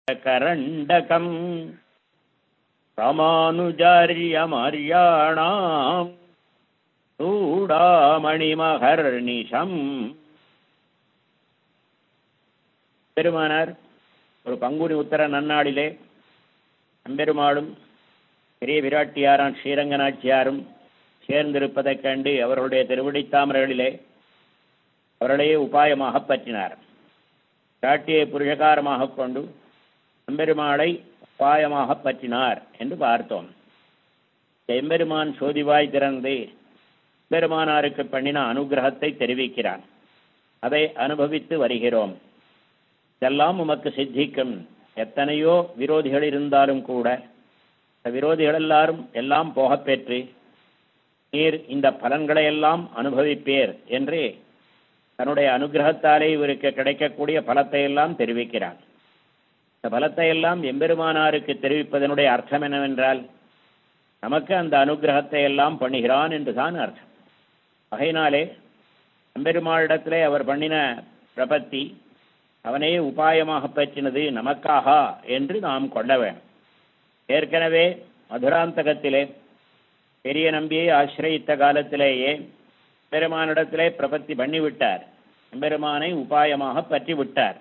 करण्डकम् रामानुजार्यमार्याणाम् சூடாமணிமகர்நிஷம் பெருமானார் ஒரு பங்குனி உத்தர நன்னாளிலே அம்பெருமாளும் பெரிய விராட்டியாரான் ஸ்ரீரங்கநாச்சியாரும் சேர்ந்திருப்பதைக் கண்டு அவர்களுடைய திருவடித்தாமர்களிலே அவர்களையே உபாயமாக பற்றினார் விராட்டியை புருஷகாரமாக கொண்டு எம்பெருமாளை உபாயமாக பற்றினார் என்று பார்த்தோம் எம்பெருமான் சோதிவாய் திறந்து பெருமானாருக்கு பண்ணின அனுகிரகத்தை தெரிவிக்கிறான் அதை அனுபவித்து வருகிறோம் இதெல்லாம் உமக்கு சித்திக்கும் எத்தனையோ விரோதிகள் இருந்தாலும் கூட விரோதிகள் எல்லாரும் எல்லாம் போகப் பெற்று நீர் இந்த பலன்களை எல்லாம் அனுபவிப்பேர் என்று தன்னுடைய அனுகிரகத்தாலே இவருக்கு கிடைக்கக்கூடிய பலத்தை எல்லாம் தெரிவிக்கிறான் இந்த பலத்தை எல்லாம் எம்பெருமானாருக்கு தெரிவிப்பதனுடைய அர்த்தம் என்னவென்றால் நமக்கு அந்த அனுகிரகத்தை எல்லாம் பண்ணுகிறான் என்றுதான் அர்த்தம் வகையினாலே எம்பெருமாளிடத்திலே அவர் பண்ணின பிரபத்தி அவனே உபாயமாக பற்றினது நமக்காக என்று நாம் கொள்ள வேண்டும் ஏற்கனவே மதுராந்தகத்திலே பெரிய நம்பியை ஆசிரயித்த காலத்திலேயே பெருமானிடத்திலே பிரபத்தி பண்ணிவிட்டார் எம்பெருமானை உபாயமாக பற்றி விட்டார்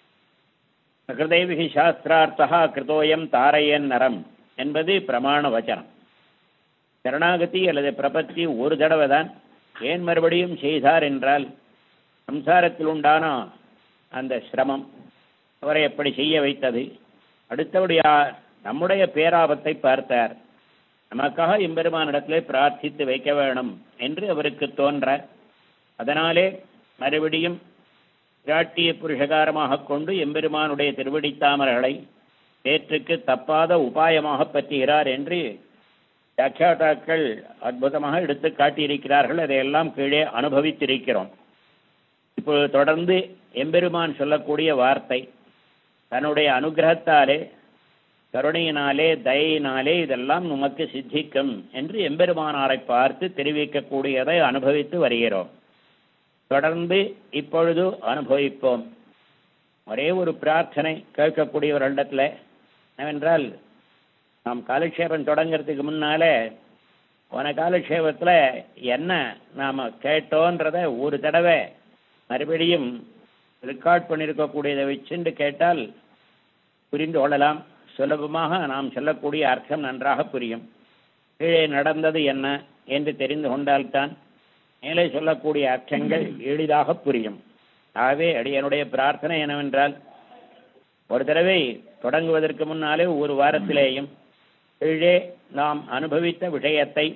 கிருதைவிகி சாஸ்திரார்த்தா கிருதோயம் தாரையன் நரம் என்பது பிரமாண வச்சனம் சரணாகதி அல்லது பிரபத்தி ஒரு தடவை தான் ஏன் மறுபடியும் செய்தார் என்றால் சம்சாரத்தில் உண்டான அந்த சிரமம் அவரை எப்படி செய்ய வைத்தது அடுத்தபடியா நம்முடைய பேராபத்தை பார்த்தார் நமக்காக எம்பெருமானிடத்திலே பிரார்த்தித்து வைக்க வேணும் என்று அவருக்கு தோன்ற அதனாலே மறுபடியும் பிராட்டிய புருஷகாரமாக கொண்டு எம்பெருமானுடைய திருவடித்தாமர்களை பேற்றுக்கு தப்பாத உபாயமாக பற்றுகிறார் என்று வியாக்கியாட்டாக்கள் அற்புதமாக எடுத்து காட்டியிருக்கிறார்கள் அதையெல்லாம் கீழே அனுபவித்திருக்கிறோம் இப்பொழுது தொடர்ந்து எம்பெருமான் சொல்லக்கூடிய வார்த்தை தன்னுடைய அனுகிரகத்தாலே கருணையினாலே தயையினாலே இதெல்லாம் நமக்கு சித்திக்கும் என்று எம்பெருமானாரை பார்த்து தெரிவிக்கக்கூடியதை அனுபவித்து வருகிறோம் தொடர்ந்து இப்பொழுது அனுபவிப்போம் ஒரே ஒரு பிரார்த்தனை கேட்கக்கூடியவர்களிடத்தில் என்னவென்றால் நாம் காலக்ஷேபம் தொடங்கிறதுக்கு முன்னாலே போன காலக்ஷேபத்தில் என்ன நாம் கேட்டோன்றத ஒரு தடவை மறுபடியும் ரெக்கார்ட் பண்ணியிருக்கக்கூடியதை வச்சுண்டு கேட்டால் புரிந்து கொள்ளலாம் சுலபமாக நாம் சொல்லக்கூடிய அர்த்தம் நன்றாக புரியும் கீழே நடந்தது என்ன என்று தெரிந்து கொண்டால்தான் மேலே சொல்லக்கூடிய அர்த்தங்கள் எளிதாக புரியும் ஆகவே அடியனுடைய பிரார்த்தனை என்னவென்றால் ஒரு தடவை தொடங்குவதற்கு முன்னாலே ஒரு வாரத்திலேயும் கீழே நாம் அனுபவித்த விஷயத்தை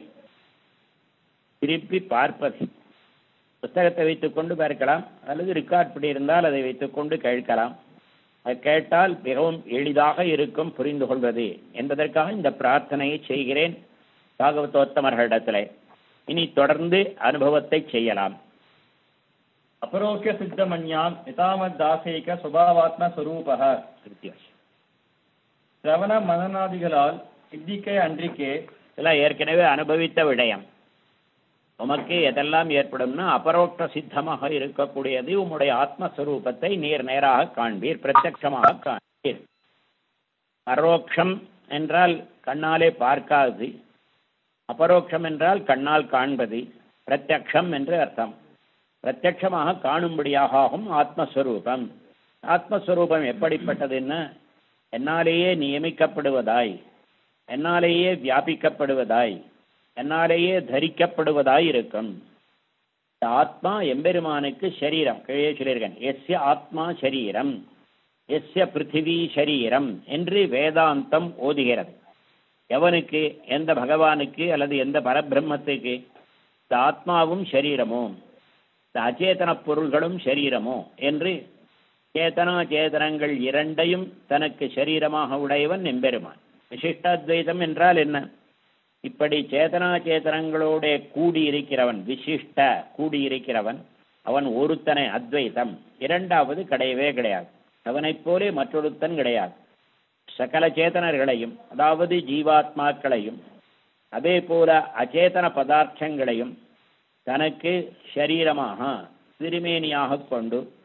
திருப்பி பார்ப்பது புத்தகத்தை வைத்துக்கொண்டு பார்க்கலாம் அல்லது ரெக்கார்ட் பண்ணியிருந்தால் அதை வைத்துக்கொண்டு கேட்கலாம் அது கேட்டால் மிகவும் எளிதாக இருக்கும் புரிந்து கொள்வது என்பதற்காக இந்த பிரார்த்தனையை செய்கிறேன் பாகவதோத்தமர்களிடத்திலே இனி தொடர்ந்து அனுபவத்தை செய்யலாம் अपरोक्ष सिद्धमन्याम् एतावद्दासैक स्वभावात्म स्वरूपः சிரவண மனநாதிகளால் சித்திக்கை அன்றிக்கே இதெல்லாம் ஏற்கனவே அனுபவித்த விடயம் உமக்கு எதெல்லாம் ஏற்படும்னா அபரோக்ஷ சித்தமாக இருக்கக்கூடியது உம்முடைய ஆத்மஸ்வரூபத்தை நீர் நேராக காண்பீர் பிரத்யட்சமாக காண்பீர் பரோட்சம் என்றால் கண்ணாலே பார்க்காது அபரோக்ஷம் என்றால் கண்ணால் காண்பது பிரத்யக்ஷம் என்று அர்த்தம் பிரத்யட்சமாக காணும்படியாக ஆகும் ஆத்மஸ்வரூபம் ஆத்மஸ்வரூபம் எப்படிப்பட்டதுன்னா என்னாலேயே நியமிக்கப்படுவதாய் என்னாலேயே வியாபிக்கப்படுவதாய் என்னாலேயே தரிக்கப்படுவதாய் இருக்கும் இந்த ஆத்மா எம்பெருமானுக்கு சரீரம் கீழே சொல்லியிருக்கேன் எஸ்ய ஆத்மா சரீரம் எஸ்ய பிருத்திவி சரீரம் என்று வேதாந்தம் ஓதுகிறது எவனுக்கு எந்த பகவானுக்கு அல்லது எந்த பரபிரம்மத்துக்கு இந்த ஆத்மாவும் சரீரமோ இந்த அச்சேதன பொருள்களும் சரீரமோ என்று சேதனா சேதனங்கள் இரண்டையும் தனக்கு சரீரமாக உடையவன் எம்பெருமான் விசிஷ்டாத்வைதம் என்றால் என்ன இப்படி சேதனா சேதனங்களோட கூடியிருக்கிறவன் விசிஷ்ட கூடியிருக்கிறவன் அவன் ஒருத்தனை அத்வைதம் இரண்டாவது கிடையவே கிடையாது அவனைப் போலே மற்றொருத்தன் கிடையாது சகல சேதனர்களையும் அதாவது ஜீவாத்மாக்களையும் அதே போல அச்சேதன பதார்த்தங்களையும் தனக்கு ஷரீரமாக திருமேனியாக கொண்டு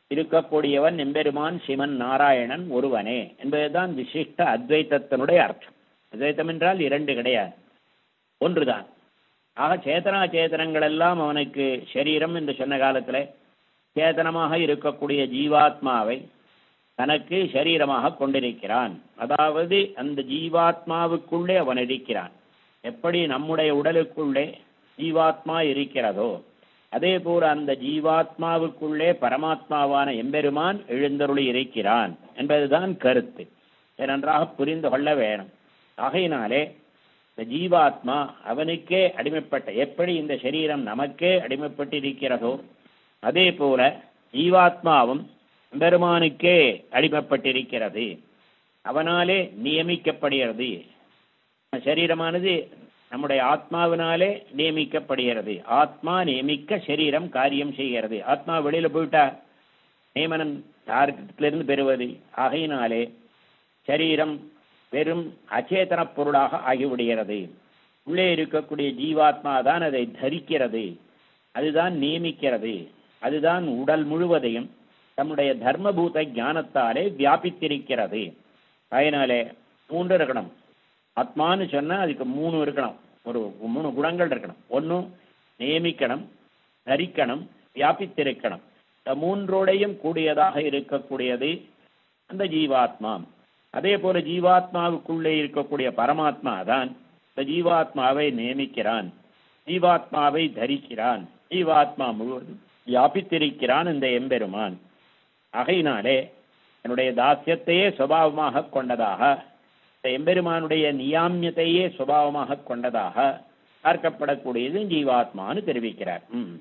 இருக்கக்கூடியவன் எம்பெருமான் சிவன் நாராயணன் ஒருவனே என்பதுதான் விசிஷ்ட அத்வைத்தத்தினுடைய அர்த்தம் அத்வைத்தம் என்றால் இரண்டு கிடையாது ஒன்றுதான் ஆக சேதனா சேதனங்கள் எல்லாம் அவனுக்கு சரீரம் என்று சொன்ன காலத்தில் சேதனமாக இருக்கக்கூடிய ஜீவாத்மாவை தனக்கு சரீரமாக கொண்டிருக்கிறான் அதாவது அந்த ஜீவாத்மாவுக்குள்ளே அவன் இருக்கிறான் எப்படி நம்முடைய உடலுக்குள்ளே ஜீவாத்மா இருக்கிறதோ அதே போல அந்த ஜீவாத்மாவுக்குள்ளே பரமாத்மாவான எம்பெருமான் எழுந்தருளி இருக்கிறான் என்பதுதான் கருத்து இதை நன்றாக புரிந்து கொள்ள வேணும் ஆகையினாலே இந்த ஜீவாத்மா அவனுக்கே அடிமைப்பட்ட எப்படி இந்த சரீரம் நமக்கே அடிமைப்பட்டிருக்கிறதோ அதே போல ஜீவாத்மாவும் பெருமானுக்கே அடிமைப்பட்டிருக்கிறது அவனாலே நியமிக்கப்படுகிறது சரீரமானது நம்முடைய ஆத்மாவினாலே நியமிக்கப்படுகிறது ஆத்மா நியமிக்க சரீரம் காரியம் செய்கிறது ஆத்மா வெளியில போயிட்டா நியமனம் யாருக்கிட்டிருந்து பெறுவது ஆகையினாலே சரீரம் வெறும் அச்சேதன பொருளாக ஆகிவிடுகிறது உள்ளே இருக்கக்கூடிய ஜீவாத்மா தான் அதை தரிக்கிறது அதுதான் நியமிக்கிறது அதுதான் உடல் முழுவதையும் தம்முடைய தர்மபூத ஞானத்தாலே வியாபித்திருக்கிறது அதனாலே மூன்று இருக்கணும் ஆத்மான்னு சொன்னால் அதுக்கு மூணு இருக்கணும் ஒரு மூணு குணங்கள் இருக்கணும் ஒன்று நியமிக்கணும் தரிக்கணும் வியாபித்திருக்கணும் இந்த மூன்றோடையும் கூடியதாக இருக்கக்கூடியது அந்த ஜீவாத்மா அதே போல ஜீவாத்மாவுக்குள்ளே இருக்கக்கூடிய பரமாத்மா தான் இந்த ஜீவாத்மாவை நியமிக்கிறான் ஜீவாத்மாவை தரிக்கிறான் ஜீவாத்மா முழுவதும் வியாபித்திருக்கிறான் இந்த எம்பெருமான் ஆகையினாலே என்னுடைய தாசியத்தையே சுபாவமாக கொண்டதாக இந்த எம்பெருமானுடைய நியாமியத்தையே சுபாவமாக கொண்டதாக பார்க்கப்படக்கூடியது ஜீவாத்மான்னு தெரிவிக்கிறார் ம்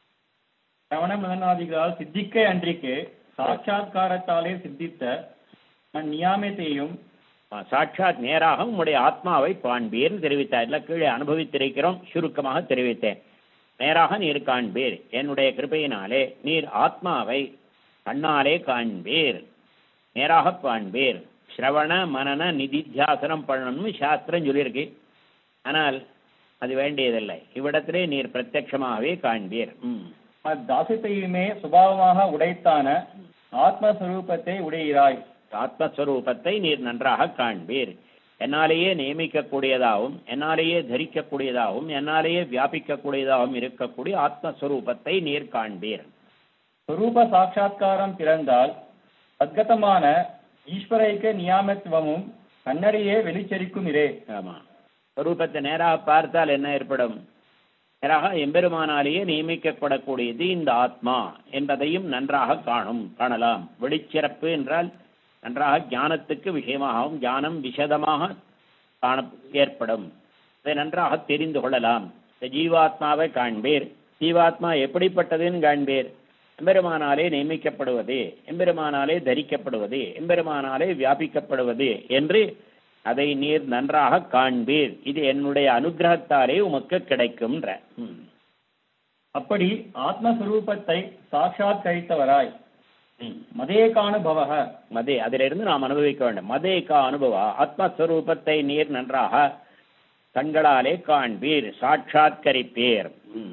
சவண மதனாதிகளால் சித்திக்கை அன்றிக்கு சாட்சாத்காரத்தாலே சித்தித்த நியாமத்தையும் சாட்சாத் நேராக உம்முடைய ஆத்மாவை காண்பீர்னு தெரிவித்தார் இல்லை கீழே அனுபவித்திருக்கிறோம் சுருக்கமாக தெரிவித்தேன் நேராக நீர் காண்பீர் என்னுடைய கிருபையினாலே நீர் ஆத்மாவை கண்ணாலே காண்பீர் நேராக காண்பீர் ஸ்ரவண மனன நிதித்தியாசனம் பண்ணணும்னு சாஸ்திரம் சொல்லியிருக்கு ஆனால் அது வேண்டியதில்லை இவ்விடத்திலே நீர் பிரத்யட்சமாகவே காண்பீர் ம் தாசியத்தையுமே சுபாவமாக உடைத்தான ஆத்மஸ்வரூபத்தை உடையிறாய் ஆத்மஸ்வரூபத்தை நீர் நன்றாக காண்பீர் என்னாலேயே நியமிக்கக்கூடியதாகவும் என்னாலேயே தரிக்கக்கூடியதாகவும் என்னாலேயே வியாபிக்கக்கூடியதாகவும் இருக்கக்கூடிய ஆத்மஸ்வரூபத்தை நீர் காண்பீர் ஸ்வரூப சாட்சா்காரம் பிறந்தால் சத்கதமான ஈஸ்வரைக்க நியாமத்துவமும் கண்ணடியே வெளிச்சரிக்கும் இரே ஆமாம் ஸ்வரூபத்தை நேராக பார்த்தால் என்ன ஏற்படும் நேராக எம்பெருமானாலேயே நியமிக்கப்படக்கூடியது இந்த ஆத்மா என்பதையும் நன்றாக காணும் காணலாம் வெளிச்சிறப்பு என்றால் நன்றாக ஞானத்துக்கு விஷயமாகவும் ஞானம் விஷதமாக காண ஏற்படும் இதை நன்றாக தெரிந்து கொள்ளலாம் இந்த ஜீவாத்மாவை காண்பீர் ஜீவாத்மா எப்படிப்பட்டதுன்னு காண்பீர் எம்பெருமானாலே நியமிக்கப்படுவது எம்பெருமானாலே தரிக்கப்படுவது எம்பெருமானாலே வியாபிக்கப்படுவது என்று அதை நீர் நன்றாக காண்பீர் இது என்னுடைய அனுகிரகத்தாலே உமக்கு கிடைக்கும்ன்ற ம். அப்படி ஆத்மஸ்வரூபத்தை சாட்சாத்கரித்தவராய் ம். மதேகானுபவக மதே அதிலிருந்து நாம் அனுபவிக்க வேண்டும் மதேகா அனுபவா ஆத்மஸ்வரூபத்தை நீர் நன்றாக கண்களாலே காண்பீர் சாட்சாத்கரிப்பீர் ம்.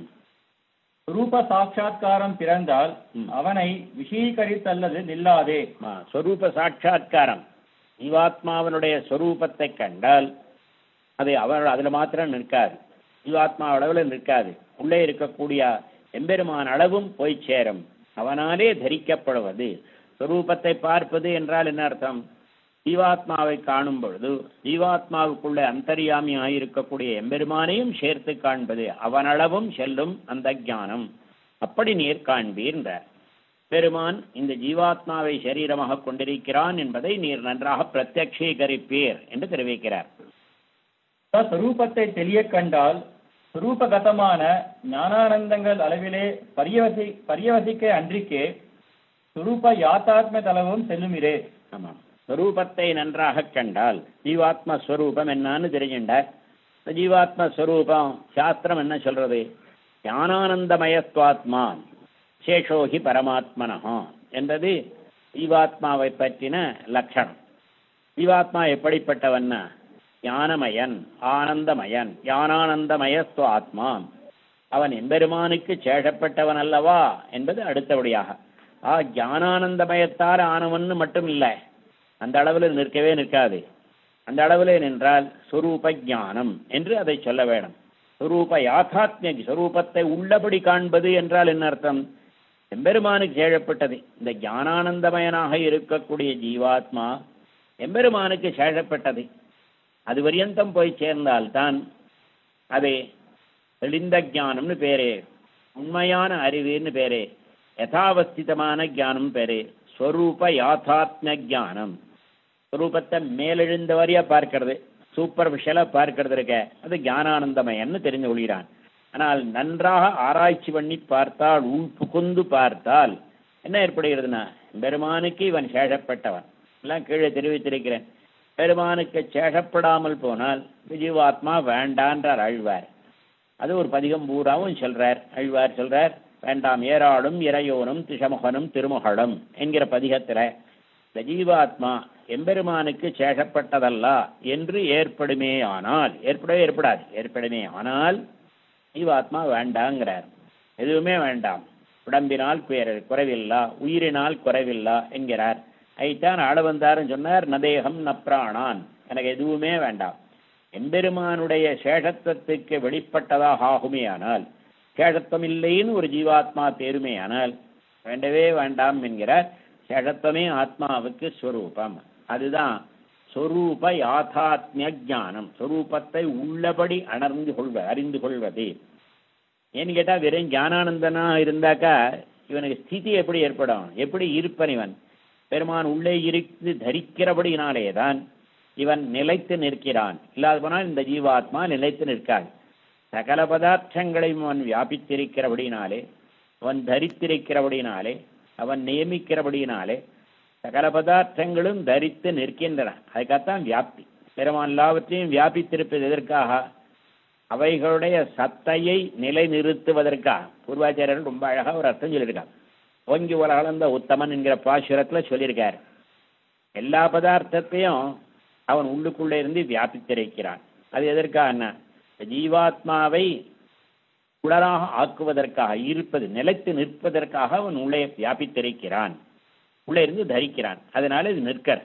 ரூப சாட்சா்காரம் பிறந்தால் ம். அவனை விஷீகரித்தல்லது நில்லாதே ஆ, சொரூப சாட்சாத்காரம் ஜீவாத்மாவனுடைய சொரூபத்தை கண்டால் அது அவர் அதில் மாத்திரம் நிற்காது ஜீவாத்மா அளவில் நிற்காது உள்ளே இருக்கக்கூடிய எம்பெருமான் அளவும் போய் சேரும் அவனாலே தரிக்கப்படுவது சொரூபத்தை பார்ப்பது என்றால் என்ன அர்த்தம் ஜீவாத்மாவை காணும் பொழுது ஜீவாத்மாவுக்குள்ளே அந்தரியாமியாக இருக்கக்கூடிய எம்பெருமானையும் சேர்த்து காண்பது அவனளவும் செல்லும் அந்த ஞானம் அப்படி நீர் காண்பீர்ன்றார் பெருமான் இந்த ஜீவாத்மாவை சரீரமாக கொண்டிருக்கிறான் என்பதை நீர் நன்றாக பிரத்யக்ஷீகரிப்பீர் என்று தெரிவிக்கிறார் ஸ்வரூபத்தை தெளிய கண்டால் சுரூபகதமான ஞானானந்தங்கள் அளவிலே பரியவசி பரியவசிக்க அன்றிக்கே சுரூப யாத்தாத்ம தளவும் செல்லுமிரே ஆமாம் ஸ்வரூபத்தை நன்றாக கண்டால் ஜீவாத்ம ஸ்வரூபம் என்னன்னு தெரிஞ்சுண்டார் இந்த ஜீவாத்ம ஸ்வரூபம் சாஸ்திரம் என்ன சொல்றது ஞானானந்தமயத்வாத்மா சேஷோஹி பரமாத்மனஹா என்பது ஜீவாத்மாவை பற்றின லட்சணம் ஜீவாத்மா எப்படிப்பட்டவன்னா ஞானமயன் ஆனந்தமயன் ஞானானந்தமயஸ்துவாத்மா அவன் எம்பெருமானுக்கு சேஷப்பட்டவன் அல்லவா என்பது அடுத்தபடியாக ஆ ஞானானந்தமயத்தால் ஆனவன்னு மட்டும் இல்லை அந்த அளவில் நிற்கவே நிற்காது அந்த அளவில் நின்றால் சொரூப ஞானம் என்று அதை சொல்ல வேணும் சொரூப யாத்தாத்மிய சொரூபத்தை உள்ளபடி காண்பது என்றால் என்ன அர்த்தம் எம்பெருமானுக்கு சேழப்பட்டது இந்த ஞானானந்தமயனாக இருக்கக்கூடிய ஜீவாத்மா எம்பெருமானுக்கு சேழப்பட்டது அது பரியந்தம் போய் சேர்ந்தால்தான் அது தெளிந்த ஞானம்னு பேரு உண்மையான அறிவுன்னு பேரு யதாவஸ்திதமான ஞானம் பேரு ஸ்வரூப யாத்தாத்ம ஞானம் ஸ்வரூபத்தை மேலெழுந்த வரியா பார்க்கறது சூப்பர்ஃபிஷியலாக பார்க்கறது இருக்க அது ஞானானந்தமயன்னு தெரிந்து கொள்கிறான் ஆனால் நன்றாக ஆராய்ச்சி பண்ணி பார்த்தால் உள் புகுந்து பார்த்தால் என்ன ஏற்படுகிறதுனா பெருமானுக்கு இவன் சேஷப்பட்டவன் எல்லாம் கீழே தெரிவித்திருக்கிறேன் பெருமானுக்கு சேஷப்படாமல் போனால் ஜீவாத்மா வேண்டான்றார் அழ்வார் அது ஒரு பதிகம் பூராவும் சொல்றார் அழ்வார் சொல்றார் வேண்டாம் ஏராளும் இறையோனும் திசமுகனும் திருமுகலும் என்கிற பதிகத்தில் இந்த ஜீவாத்மா எம்பெருமானுக்கு சேஷப்பட்டதல்ல என்று ஏற்படுமே ஆனால் ஏற்படவே ஏற்படாது ஏற்படுமே ஆனால் ஜீவாத்மா வேண்டாங்கிறார் எதுவுமே வேண்டாம் உடம்பினால் குறை- குறைவில்லா உயிரினால் குறைவில்லா என்கிறார் ஐத்தான் ஆள வந்தாருன்னு சொன்னார் நதேகம் நப்ராணான் எனக்கு எதுவுமே வேண்டாம் எம்பெருமானுடைய சேஷத்துவத்துக்கு வெளிப்பட்டதாக ஆகுமே ஆனால் சேஷத்துவம் இல்லைன்னு ஒரு ஜீவாத்மா தேருமே ஆனால் வேண்டவே வேண்டாம் என்கிறார் சேஷத்துவமே ஆத்மாவுக்கு ஸ்வரூபம் அதுதான் சொரூப யாதாத்மிய ஞானம் சொரூபத்தை உள்ளபடி அணர்ந்து கொள்வ அறிந்து கொள்வது ஏன்னு கேட்டால் வெறும் ஞானானந்தனா இருந்தாக்கா இவனுக்கு ஸ்திதி எப்படி ஏற்படும் எப்படி இருப்பன் இவன் பெருமான் உள்ளே இருந்து தரிக்கிறபடியினாலே தான் இவன் நிலைத்து நிற்கிறான் இல்லாத போனால் இந்த ஜீவாத்மா நிலைத்து நிற்காது சகல பதார்த்தங்களையும் அவன் வியாபித்திருக்கிறபடினாலே அவன் தரித்திருக்கிறபடினாலே அவன் நியமிக்கிறபடினாலே சகல பதார்த்தங்களும் தரித்து நிற்கின்றன அதுக்காகத்தான் வியாப்தி பெருமான் எல்லாவற்றையும் வியாபித்திருப்பது எதற்காக அவைகளுடைய சத்தையை நிலைநிறுத்துவதற்காக பூர்வாச்சாரியர்கள் ரொம்ப அழகா ஒரு அர்த்தம் சொல்லியிருக்காங்க ஓங்கி உலகளந்த உத்தமன் என்கிற பாசுரத்துல சொல்லியிருக்கார் எல்லா பதார்த்தத்தையும் அவன் உள்ளுக்குள்ளே இருந்து வியாபித்திருக்கிறான் அது எதற்காக ஜீவாத்மாவை உடலாக ஆக்குவதற்காக இருப்பது நிலைத்து நிற்பதற்காக அவன் உள்ளே வியாபித்திருக்கிறான் உள்ளே இருந்து தரிக்கிறான் அதனால இது நிற்கிற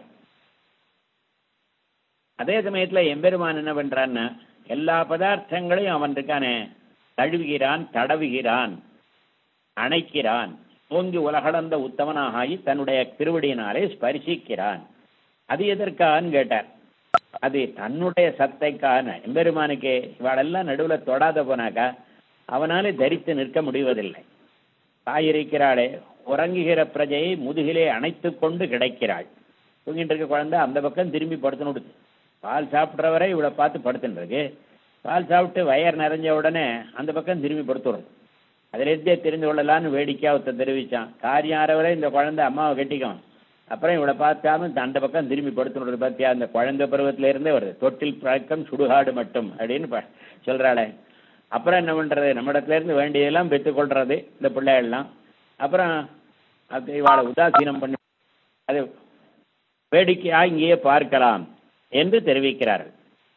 அதே சமயத்துல எம்பெருமான் என்ன பண்றான்னா எல்லா பதார்த்தங்களையும் அவன் இருக்கானே தழுவுகிறான் தடவுகிறான் அணைக்கிறான் ஓங்கி உலகளந்த உத்தமனாக ஆகி தன்னுடைய திருவடியினாலே ஸ்பரிசிக்கிறான் அது எதற்கான்னு கேட்டார் அது தன்னுடைய சத்தைக்கான எம்பெருமானுக்கு இவாளெல்லாம் நடுவில் தொடாத போனாக்கா அவனாலே தரித்து நிற்க முடிவதில்லை தாய் இருக்கிறாளே உறங்குகிற பிரஜையை முதுகிலே அணைத்து கொண்டு கிடைக்கிறாள் தூங்கிட்டு இருக்க குழந்தை அந்த பக்கம் திரும்பி படுத்துன்னு விடுது பால் சாப்பிட்றவரை இவளை பார்த்து படுத்துன்னு இருக்கு பால் சாப்பிட்டு வயர் நிறைஞ்ச உடனே அந்த பக்கம் திரும்பி படுத்துடுறது அதிலிருந்தே தெரிந்து கொள்ளலான்னு வேடிக்கையாக ஒருத்தர் தெரிவித்தான் காரியம் ஆறவரை இந்த குழந்தை அம்மாவை கட்டிக்கும் அப்புறம் இவளை பார்த்தாலும் அந்த பக்கம் திரும்பி படுத்துறது பார்த்தியா அந்த குழந்தை பருவத்துல இருந்தே வருது தொட்டில் பழக்கம் சுடுகாடு மட்டும் அப்படின்னு ப- சொல்றாளே அப்புறம் என்ன பண்றது நம்மிடத்துல இருந்து வேண்டியதெல்லாம் பெற்றுக்கொள்றது இந்த பிள்ளைகள்லாம் அப்புறம் அது இவாளை உதாசீனம் பண்ணி அது வேடிக்கையா இங்கேயே பார்க்கலாம் என்று தெரிவிக்கிறார்கள்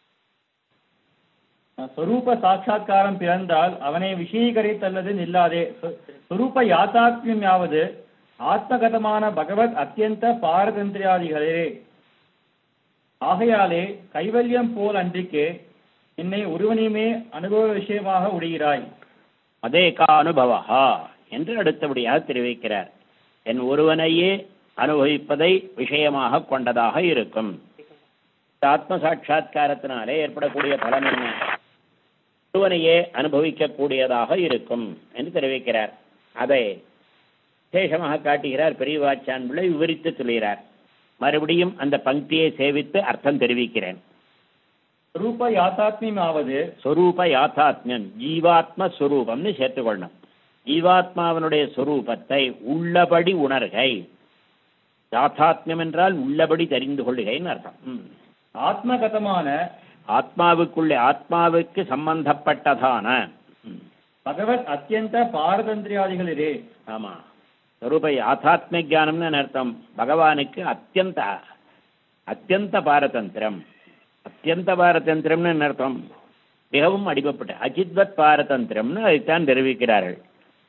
ಸ್ವರೂಪ ಸಾಕ್ಷಾತ್ಕಾರಂ பிறந்தால் அவனை விஷயீகரித்தல்லது நில்லாதே சொ- ಸ್ವರೂಪ யாத்தாத்மியம் யாவது ஆத்மகதமான பகவத் அத்தியந்த பாரதந்திரியாதிகளே ஆகையாலே கைவல்யம் போல் அன்றிக்கு என்னை ஒருவனையுமே அனுபவ விஷயமாக உடைகிறாய் அதேகா அனுபவா என்று அடுத்தபடியாக தெரிவிக்கிறார் என் ஒருவனையே அனுபவிப்பதை விஷயமாக கொண்டதாக இருக்கும் இந்த ஆத்ம சாட்சா்காரத்தினாலே ஏற்படக்கூடிய பலன் என்ன ஒருவனையே அனுபவிக்கக்கூடியதாக இருக்கும் என்று தெரிவிக்கிறார் அதை விசேஷமாக காட்டுகிறார் பெரியவாச்சான் பிள்ளை விவரித்து சொல்கிறார் மறுபடியும் அந்த பங்கியை சேவித்து அர்த்தம் தெரிவிக்கிறேன் ಸ್ವರೂಪ ಯಾತಾತ್ಮ್யம் யாவது சொரூப யாத்தாத்மியம் ஜீவாத்ம ஸ்வரூபம்னு சேர்த்துக்கொள்ளணும் ஜீவாத்மாவினுடைய சொரூபத்தை உள்ளபடி உணர்கை யாத்தாத்மியம் என்றால் உள்ளபடி தெரிந்து கொள்ளுகைன்னு அர்த்தம் ம். ஆத்மகதமான ஆத்மாவுக்குள்ளே ஆத்மாவுக்கு சம்பந்தப்பட்டதான ம். பகவத் அத்தியந்த பாரதந்திரியாதிகளே ஆமா சொரூப யாத்தாத்மிய ஞானம்னு என்ன அர்த்தம் பகவானுக்கு அத்தியந்த அத்தியந்த பாரதந்திரம் அத்தியந்த பாரதந்திரம்னு என்ன அர்த்தம் மிகவும் அடிபப்பட்ட அஜித்வத் பாரதந்திரம்னு அதைத்தான் தெரிவிக்கிறார்கள்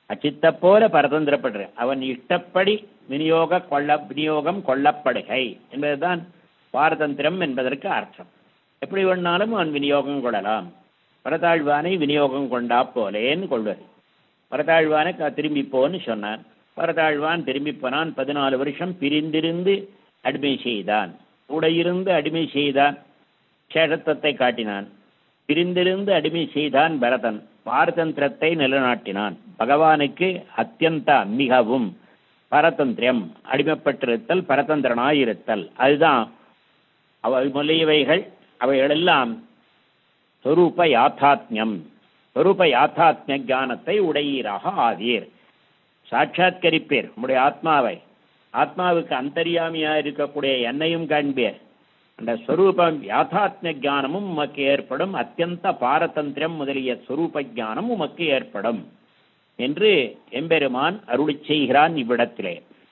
அச்சித்த போல பரதந்திரப்படுற அவன் இஷ்டப்படி விநியோக கொள்ள விநியோகம் கொள்ளப்படுகை என்பதுதான் பாரதந்திரம் என்பதற்கு அர்த்தம் எப்படி வேணாலும் அவன் விநியோகம் கொள்ளலாம் பரதாழ்வானை விநியோகம் கொண்டா போலேன்னு கொள்வது பரதாழ்வானை க- திரும்பி போன்னு சொன்னான் பரதாழ்வான் திரும்பி போனான் பதினாலு வருஷம் பிரிந்திருந்து அடிமை செய்தான் கூட இருந்து அடிமை செய்தான் சேஷத்துவத்தை காட்டினான் பிரிந்திருந்து அடிமை செய்தான் பரதன் பாரதந்திரத்தை நிலைநாட்டினான் பகவானுக்கு அத்தியந்த மிகவும் பரதந்திரம் அடிமைப்பட்டிருத்தல் பரதந்திரனாயிருத்தல் அதுதான் அவை முதலியவைகள் அவைகளெல்லாம் சொரூப யாத்தாத்மியம் சொரூப யாத்தாத்மிய ஞானத்தை உடையீராக ஆதீர் சாட்சாத்கரிப்பீர் உங்களுடைய ஆத்மாவை ஆத்மாவுக்கு அந்தரியாமியா இருக்கக்கூடிய என்னையும் காண்பீர் அந்த ஸ்வரூபம் யாத்தாத்மிய ஞானமும் உமக்கு ஏற்படும் அத்தியந்த பாரதந்திரம் முதலிய ஸ்வரூப ஞானம் உமக்கு ஏற்படும் என்று எம்பெருமான் அருளிச் செய்கிறான் இவ்விடத்திலே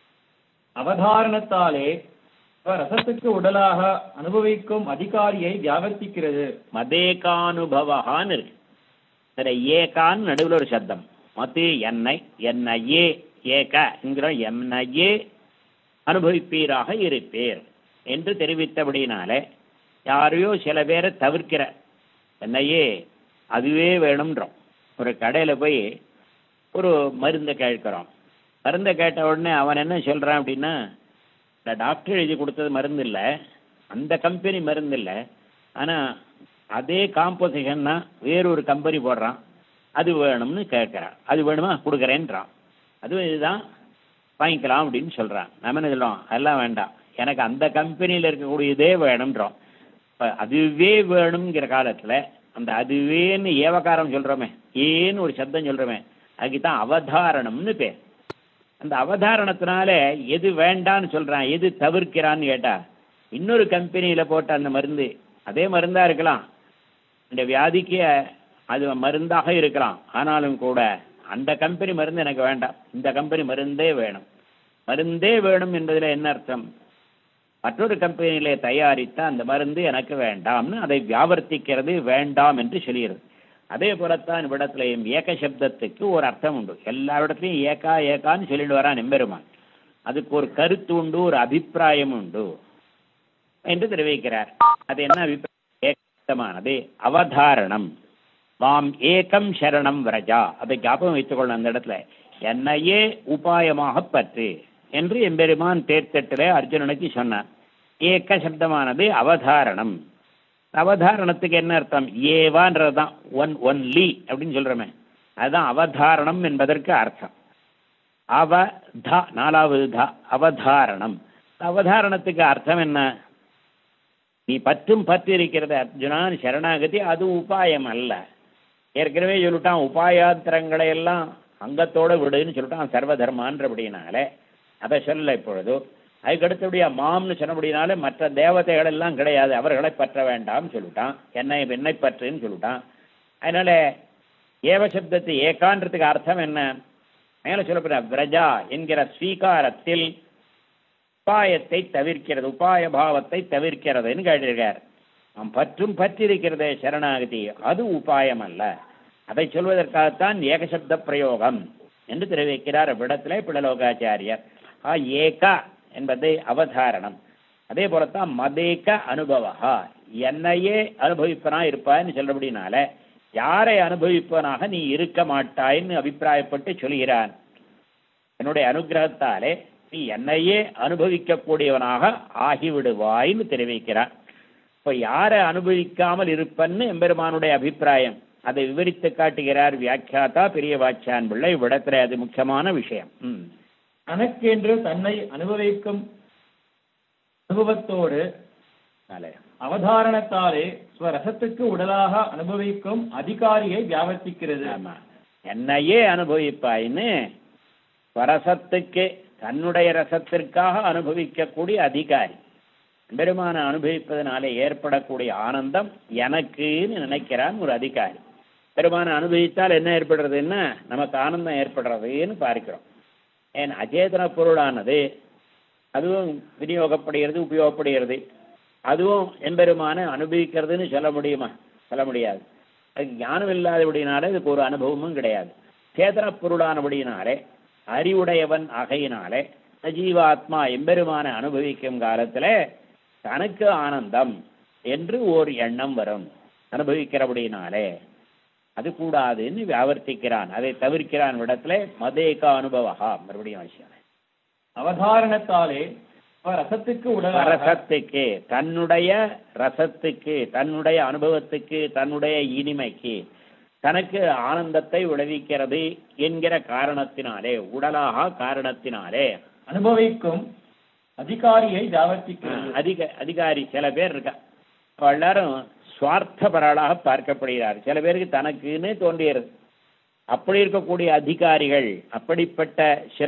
அவதாரணத்தாலே ரசத்துக்கு உடலாக அனுபவிக்கும் அதிகாரியை வியாவர்த்திக்கிறது மதேகானுபவகான்னு இருக்கு இதுல ஏகான் நடுவில் ஒரு சப்தம் மது என்னை என்னையே ஏக என்கிற என்னையே அனுபவிப்பீராக இருப்பீர் என்று தெரிவித்தபடினாலே யாரையோ சில பேரை தவிர்க்கிற என்னையே அதுவே வேணும்ன்றோம் ஒரு கடையில் போய் ஒரு மருந்தை கேட்குறோம் மருந்தை கேட்ட உடனே அவன் என்ன சொல்கிறான் அப்படின்னா இந்த டாக்டர் எழுதி கொடுத்தது மருந்து இல்லை அந்த கம்பெனி மருந்து இல்லை ஆனால் அதே காம்போசிஷன் தான் வேறொரு கம்பெனி போடுறான் அது வேணும்னு கேட்குறான் அது வேணுமா கொடுக்குறேன்றான் அதுவும் இதுதான் வாங்கிக்கலாம் அப்படின்னு சொல்கிறான் நம்ம என்ன சொல்கிறோம் அதெல்லாம் வேண்டாம் எனக்கு அந்த கம்பெனியில் இருக்கக்கூடியதே வேணும்ன்றோம் இப்போ அதுவே வேணுங்கிற காலத்தில் அந்த அதுவேன்னு ஏவகாரம் சொல்கிறோமே ஏன்னு ஒரு சப்தம் சொல்கிறோமே அதுக்கு தான் அவதாரணம்னு பேர் அந்த அவதாரணத்தினால எது வேண்டான்னு சொல்கிறான் எது தவிர்க்கிறான்னு கேட்டா இன்னொரு கம்பெனியில் போட்ட அந்த மருந்து அதே மருந்தாக இருக்கலாம் இந்த வியாதிக்கு அது மருந்தாக இருக்கலாம் ஆனாலும் கூட அந்த கம்பெனி மருந்து எனக்கு வேண்டாம் இந்த கம்பெனி மருந்தே வேணும் மருந்தே வேணும் என்பதில் என்ன அர்த்தம் மற்றொரு கம்பெனியிலே தயாரித்த அந்த மருந்து எனக்கு வேண்டாம்னு அதை வியாவர்த்திக்கிறது வேண்டாம் என்று சொல்கிறது அதே போலத்தான் இவ்விடத்திலையும் ஏக சப்தத்துக்கு ஒரு அர்த்தம் உண்டு எல்லா இடத்துலையும் ஏகா ஏகான்னு சொல்லிட்டு வரான் எம்பெருமான் அதுக்கு ஒரு கருத்து உண்டு ஒரு அபிப்பிராயம் உண்டு என்று தெரிவிக்கிறார் அது என்ன அபிப்பிராயம் ஏகமானது அவதாரணம் மாம் ஏகம் சரணம் வரஜா அதை ஞாபகம் வைத்துக் கொள்ள அந்த இடத்துல என்னையே உபாயமாக பற்று என்று எம்பெருமான் தேர்த்தட்டிலே அர்ஜுனனுக்கு சொன்னார் ஏக சப்தமானது அவதாரணம் அவதாரணத்துக்கு என்ன அர்த்தம் ஏவான்றது தான் ஒன் ஒன்லி அப்படின்னு சொல்கிறோமே அதுதான் அவதாரணம் என்பதற்கு அர்த்தம் அவத நாலாவது த அவதாரணம் அவதாரணத்துக்கு அர்த்தம் என்ன நீ பற்றும் பற்று இருக்கிறது அர்ஜுனா சரணாகதி அது உபாயம் அல்ல ஏற்கனவே சொல்லிட்டான் உபாயாத்திரங்களை எல்லாம் அங்கத்தோட விடுன்னு சொல்லிட்டான் சர்வதர்மான்றபடினாலே அதை சொல்லல இப்பொழுது அதுக்கு அடுத்தபடியா மாம்னு சொன்னபடினாலே மற்ற தேவதைகள் எல்லாம் கிடையாது அவர்களை பற்ற வேண்டாம்னு சொல்லிட்டான் என்னை என்னை பற்றுன்னு சொல்லிட்டான் அதனால ஏவசப்தத்தை ஏகான்றதுக்கு அர்த்தம் என்ன மேலே சொல்லப்படுற விரஜா என்கிற ஸ்வீகாரத்தில் உபாயத்தை தவிர்க்கிறது உபாய பாவத்தை தவிர்க்கிறதுன்னு கேட்டிருக்கார் நாம் பற்றும் பற்றிருக்கிறதே சரணாகதி அது உபாயம் அல்ல அதை சொல்வதற்காகத்தான் ஏகசப்த பிரயோகம் என்று தெரிவிக்கிறார் அவ்விடத்திலே பிள்ளலோகாச்சாரியர் ஆ ஏகா என்பது அவதாரணம் அதே போலத்தான் மதேக அனுபவா என்னையே அனுபவிப்பனா இருப்பான்னு சொல்றபடினால யாரை அனுபவிப்பவனாக நீ இருக்க மாட்டாய்ன்னு அபிப்பிராயப்பட்டு சொல்கிறான் என்னுடைய அனுகிரகத்தாலே நீ என்னையே அனுபவிக்கக்கூடியவனாக ஆகிவிடுவாய்ன்னு தெரிவிக்கிறான் இப்போ யாரை அனுபவிக்காமல் இருப்பன்னு எம்பெருமானுடைய அபிப்பிராயம் அதை விவரித்து காட்டுகிறார் வியாக்கியாத்தா பெரிய வாச்சான் பிள்ளை இவ்விடத்துல அது முக்கியமான விஷயம் ம் தனக்கென்று தன்னை அனுபவிக்கும் அனுபவத்தோடு அதனால அவதாரணத்தாலே ஸ்வரசத்துக்கு உடலாக அனுபவிக்கும் அதிகாரியை வியாவர்த்திக்கிறது ஆமா என்னையே அனுபவிப்பாயின்னு வரசத்துக்கு தன்னுடைய ரசத்திற்காக அனுபவிக்கக்கூடிய அதிகாரி பெருமான அனுபவிப்பதனாலே ஏற்படக்கூடிய ஆனந்தம் எனக்குன்னு நினைக்கிறான் ஒரு அதிகாரி பெருமான அனுபவித்தால் என்ன ஏற்படுறதுன்னா நமக்கு ஆனந்தம் ஏற்படுறதுன்னு பார்க்கிறோம் ஏன் அச்சேதன பொருளானது அதுவும் விநியோகப்படுகிறது உபயோகப்படுகிறது அதுவும் எம்பெருமான அனுபவிக்கிறதுன்னு சொல்ல முடியுமா சொல்ல முடியாது அதுக்கு ஞானம் இல்லாதபடினால இதுக்கு ஒரு அனுபவமும் கிடையாது சேதன பொருளானபடியினாலே அறிவுடையவன் ஆகையினாலே ஜீவாத்மா எம்பெருமான அனுபவிக்கும் காலத்துல தனக்கு ஆனந்தம் என்று ஓர் எண்ணம் வரும் அனுபவிக்கிறபடினாலே அது கூடாதுன்னு வியாவர்த்திக்கிறான் அதை தவிர்க்கிறான் இடத்துல மதேக அனுபவகா மறுபடியும் அவசியம் அவதாரணத்தாலே அவர் ரசத்துக்கு உடலாக ரசத்துக்கு தன்னுடைய ரசத்துக்கு தன்னுடைய அனுபவத்துக்கு தன்னுடைய இனிமைக்கு தனக்கு ஆனந்தத்தை விளைவிக்கிறது என்கிற காரணத்தினாலே உடலாக காரணத்தினாலே அனுபவிக்கும் அதிகாரியை ஜாவர்த்திக்கிறது அதிக அதிகாரி சில பேர் இருக்கா அப்ப எல்லாரும் சுவார்த்தபரலாக பார்க்கப்படுகிறார் சில பேருக்கு தனக்குன்னு தோன்றியது அப்படி இருக்கக்கூடிய அதிகாரிகள் அப்படிப்பட்ட சில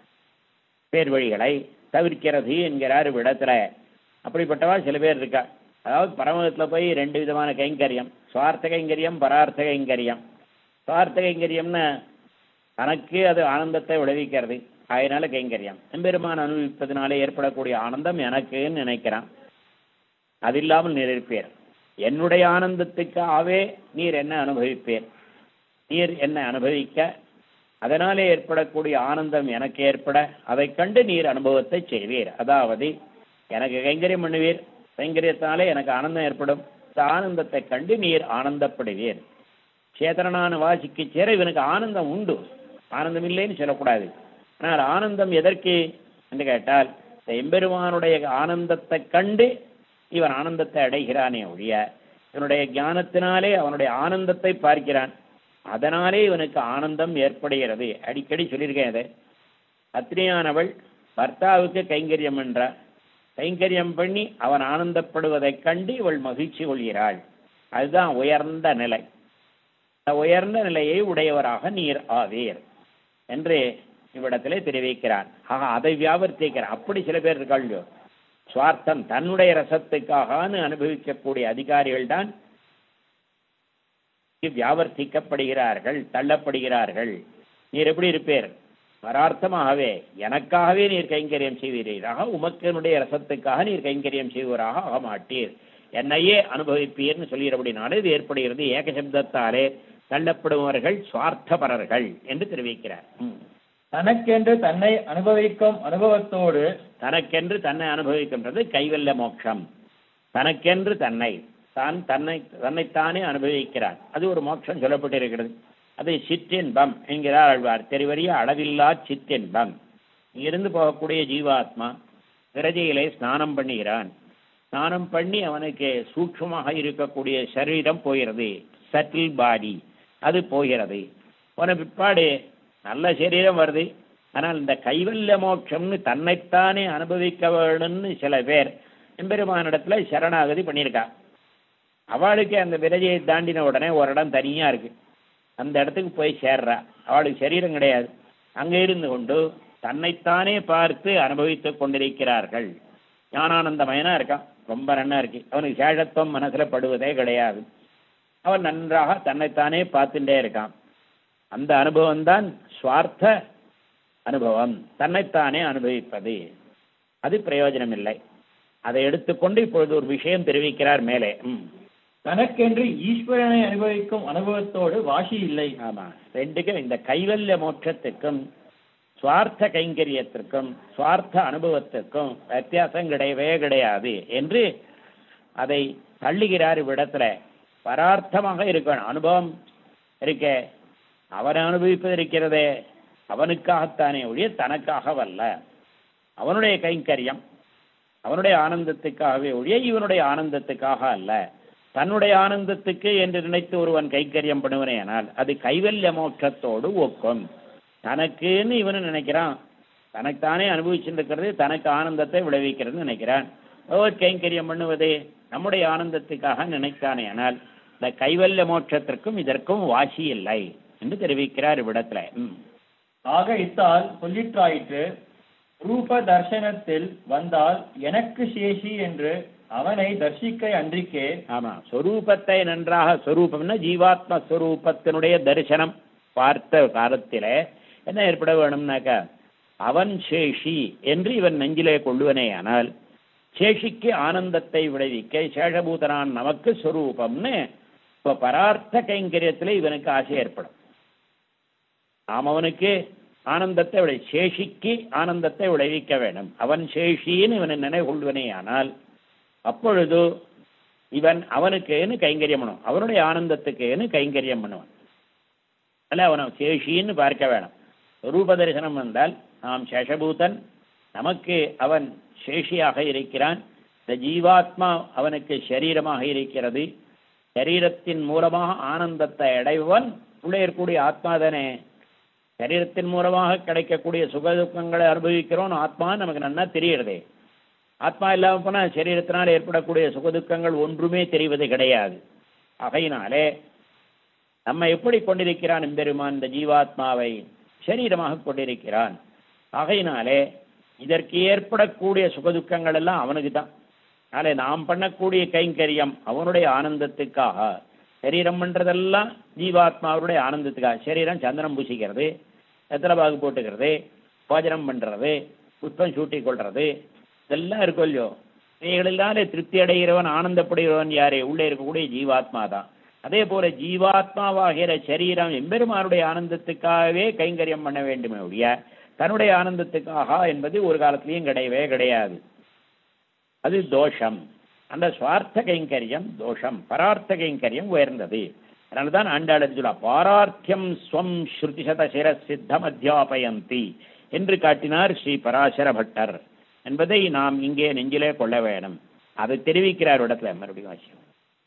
பேர் வழிகளை தவிர்க்கிறது என்கிறார் விடத்துல அப்படிப்பட்டவா சில பேர் இருக்கா அதாவது பரமதத்தில் போய் ரெண்டு விதமான கைங்கரியம் சுவார்த்த கைங்கரியம் பரார்த்த கைங்கரியம் சுவார்த்த கைங்கரியம்னா தனக்கு அது ஆனந்தத்தை விளைவிக்கிறது அதனால கைங்கரியம் எம்பெருமான் அனுபவிப்பதனால ஏற்படக்கூடிய ஆனந்தம் எனக்குன்னு நினைக்கிறான் அது இல்லாமல் நீர் இருப்பீர் என்னுடைய ஆனந்தத்துக்காகவே நீர் என்ன அனுபவிப்பீர் நீர் என்ன அனுபவிக்க அதனாலே ஏற்படக்கூடிய ஆனந்தம் எனக்கு ஏற்பட அதைக் கண்டு நீர் அனுபவத்தை செய்வீர் அதாவது எனக்கு கைங்கரியம் பண்ணுவீர் கைங்கரியத்தினாலே எனக்கு ஆனந்தம் ஏற்படும் இந்த ஆனந்தத்தை கண்டு நீர் ஆனந்தப்படுவீர் சேதனான வாசிக்கு சேர இவனுக்கு ஆனந்தம் உண்டு ஆனந்தம் இல்லைன்னு சொல்லக்கூடாது ஆனால் ஆனந்தம் எதற்கு என்று கேட்டால் இந்த எம்பெருமானுடைய ஆனந்தத்தை கண்டு இவன் ஆனந்தத்தை அடைகிறானே ஒழிய இவனுடைய ஞானத்தினாலே அவனுடைய ஆனந்தத்தை பார்க்கிறான் அதனாலே இவனுக்கு ஆனந்தம் ஏற்படுகிறது அடிக்கடி சொல்லியிருக்கேன் அதை அத்ரியானவள் பர்த்தாவுக்கு கைங்கரியம் என்றார் கைங்கரியம் பண்ணி அவன் ஆனந்தப்படுவதைக் கண்டு இவள் மகிழ்ச்சி கொள்கிறாள் அதுதான் உயர்ந்த நிலை அந்த உயர்ந்த நிலையை உடையவராக நீர் ஆவீர் என்று இவ்விடத்திலே தெரிவிக்கிறான் ஆக அதை வியாபர்த்திக்கிறான் அப்படி சில பேர் இருக்காள்யோ சுவார்த்தம் தன்னுடைய ரசத்துக்காகனு அனுபவிக்கக்கூடிய அதிகாரிகள் தான் வியாவர்த்திக்கப்படுகிறார்கள் தள்ளப்படுகிறார்கள் நீர் எப்படி இருப்பீர் பரார்த்தமாகவே எனக்காகவே நீர் கைங்கரியம் செய்வீராக உமக்கனுடைய ரசத்துக்காக நீர் கைங்கரியம் செய்வராக ஆக மாட்டீர் என்னையே அனுபவிப்பீர்னு சொல்கிறபடினாலே இது ஏற்படுகிறது ஏகசப்தத்தாலே தள்ளப்படுபவர்கள் சுவார்த்தபரர்கள் என்று தெரிவிக்கிறார் ம். தனக்கென்று தன்னை அனுபவிக்கும் அனுபவத்தோடு தனக்கென்று தன்னை அனுபவிக்கின்றது கைவல்ல மோட்சம் தனக்கென்று தன்னை தான் தன்னை தன்னைத்தானே அனுபவிக்கிறான் அது ஒரு மோட்சம் சொல்லப்பட்டிருக்கிறது அது சிற்றின்பம் என்கிறார் ஆழ்வார் தெரிவறிய அளவில்லா சிற்றின்பம் இங்கிருந்து போகக்கூடிய ஜீவாத்மா விரஜையிலே ஸ்நானம் பண்ணுகிறான் ஸ்நானம் பண்ணி அவனுக்கு சூக்ஷ்மமாக இருக்கக்கூடிய சரீரம் போகிறது சட்டில் பாடி அது போகிறது போன பிற்பாடு நல்ல சரீரம் வருது ஆனால் இந்த கைவல்ய மோட்சம்னு தன்னைத்தானே அனுபவிக்க வேணும்னு சில பேர் எம்பெருமானிடத்துல சரணாகதி பண்ணியிருக்கா அவளுக்கு அந்த விரஜையை தாண்டின உடனே ஒரு இடம் தனியாக இருக்கு அந்த இடத்துக்கு போய் சேர்றா அவளுக்கு சரீரம் கிடையாது அங்கே இருந்து கொண்டு தன்னைத்தானே பார்த்து அனுபவித்துக் கொண்டிருக்கிறார்கள் ஞானானந்தமயனா இருக்கான் ரொம்ப நன்னா இருக்கு அவனுக்கு சேஷத்துவம் மனசுல படுவதே கிடையாது அவன் நன்றாக தன்னைத்தானே பார்த்துட்டே இருக்கான் அந்த அனுபவம் தான் சுவார்த்த அனுபவம் தன்னைத்தானே அனுபவிப்பது அது பிரயோஜனம் இல்லை அதை எடுத்துக்கொண்டு இப்பொழுது ஒரு விஷயம் தெரிவிக்கிறார் மேலே ம் தனக்கென்று ஈஸ்வரனை அனுபவிக்கும் அனுபவத்தோடு வாசி இல்லை ஆமா ரெண்டுக்கும் இந்த கைவல்ய மோட்சத்துக்கும் சுவார்த்த கைங்கரியத்திற்கும் சுவார்த்த அனுபவத்திற்கும் வித்தியாசம் கிடையவே கிடையாது என்று அதை தள்ளுகிறார் இவ்விடத்துல பரார்த்தமாக இருக்கணும் அனுபவம் இருக்க அவன் அனுபவிப்பது இருக்கிறதே அவனுக்காகத்தானே ஒழிய தனக்காகவல்ல அவனுடைய கைங்கரியம் அவனுடைய ஆனந்தத்துக்காகவே ஒழிய இவனுடைய ஆனந்தத்துக்காக அல்ல தன்னுடைய ஆனந்தத்துக்கு என்று நினைத்து ஒருவன் கைங்கரியம் பண்ணுவனேனால் அது கைவல்ய மோட்சத்தோடு ஒக்கும் தனக்குன்னு இவனு நினைக்கிறான் தனக்குத்தானே அனுபவிச்சிருக்கிறது தனக்கு ஆனந்தத்தை விளைவிக்கிறதுன்னு நினைக்கிறான் ஒவ்வொரு கைங்கரியம் பண்ணுவது நம்முடைய ஆனந்தத்துக்காக நினைத்தானே ஆனால் இந்த கைவல்ய மோட்சத்திற்கும் இதற்கும் வாசி இல்லை என்று தெரிவிக்கிறார் இவ்விடத்துல ம் ஆக இத்தால் சொல்லிற்றாயிற்று ரூப தர்சனத்தில் வந்தால் எனக்கு சேஷி என்று அவனை தர்சிக்க அன்றிக்கே ஆமா சொரூபத்தை நன்றாக சொரூபம்னா ஜீவாத்ம ஸ்வரூபத்தினுடைய தரிசனம் பார்த்த காலத்திலே என்ன ஏற்பட வேணும்னாக்கா அவன் சேஷி என்று இவன் நெஞ்சிலே கொள்ளுவனேயானால் சேஷிக்கு ஆனந்தத்தை விளைவிக்க சேஷபூதனான் நமக்கு சொரூபம்னு இப்போ பரார்த்த கைங்கரியத்தில் இவனுக்கு ஆசை ஏற்படும் நாம் அவனுக்கு ஆனந்தத்தை விளை சேஷிக்கு ஆனந்தத்தை விளைவிக்க வேண்டும் அவன் சேஷின்னு இவனை நினைவுகொள்வனே ஆனால் அப்பொழுது இவன் அவனுக்குன்னு கைங்கரியம் பண்ணுவான் அவனுடைய ஆனந்தத்துக்குன்னு கைங்கரியம் பண்ணுவான் அல்ல அவனை சேஷின்னு பார்க்க வேணும் ரூப தரிசனம் வந்தால் நாம் சேஷபூதன் நமக்கு அவன் சேஷியாக இருக்கிறான் இந்த ஜீவாத்மா அவனுக்கு சரீரமாக இருக்கிறது சரீரத்தின் மூலமாக ஆனந்தத்தை அடைவன் உள்ளே இருக்கக்கூடிய ஆத்மா தானே சரீரத்தின் மூலமாக கிடைக்கக்கூடிய சுக துக்கங்களை அனுபவிக்கிறோம் ஆத்மா நமக்கு நன்னா தெரிகிறதே ஆத்மா இல்லாமல் போனால் சரீரத்தினால் ஏற்படக்கூடிய சுகதுக்கங்கள் ஒன்றுமே தெரிவது கிடையாது ஆகையினாலே நம்ம எப்படி கொண்டிருக்கிறான் எம்பெருமான் இந்த ஜீவாத்மாவை சரீரமாக கொண்டிருக்கிறான் ஆகையினாலே இதற்கு ஏற்படக்கூடிய சுகதுக்கங்கள் எல்லாம் அவனுக்கு தான் அதனால நாம் பண்ணக்கூடிய கைங்கரியம் அவனுடைய ஆனந்தத்துக்காக சரீரம் பண்ணுறதெல்லாம் ஜீவாத்மாவுடைய ஆனந்தத்துக்காக சரீரம் சந்தனம் பூசிக்கிறது எத்தனை பாகு போட்டுக்கிறது போஜனம் பண்ணுறது புஷ்பம் சூட்டி கொள்றது இதெல்லாம் இருக்கும் இல்லையோ இவைகளினாலே திருப்தி அடைகிறவன் ஆனந்தப்படுகிறவன் யாரே உள்ளே இருக்கக்கூடிய ஜீவாத்மா தான் அதே போல ஜீவாத்மாவாகிற சரீரம் எம்பெருமானுடைய ஆனந்தத்துக்காகவே கைங்கரியம் பண்ண வேண்டுமே ஒழிய தன்னுடைய ஆனந்தத்துக்காக என்பது ஒரு காலத்திலையும் கிடையவே கிடையாது அது தோஷம் அந்த சுவார்த்த கைங்கரியம் தோஷம் பரார்த்த கைங்கரியம் உயர்ந்தது அதனால தான் ஆண்டாளர் சொல்ல பாரார்த்தியம் ஸ்வம் ஸ்ருதிசத சிர சித்தம் அத்தியாபயந்தி என்று காட்டினார் ஸ்ரீ பராசர பட்டர் என்பதை நாம் இங்கே நெஞ்சிலே கொள்ள வேணும் அதை தெரிவிக்கிறார் இடத்துல மறுபடியும் வாசியம்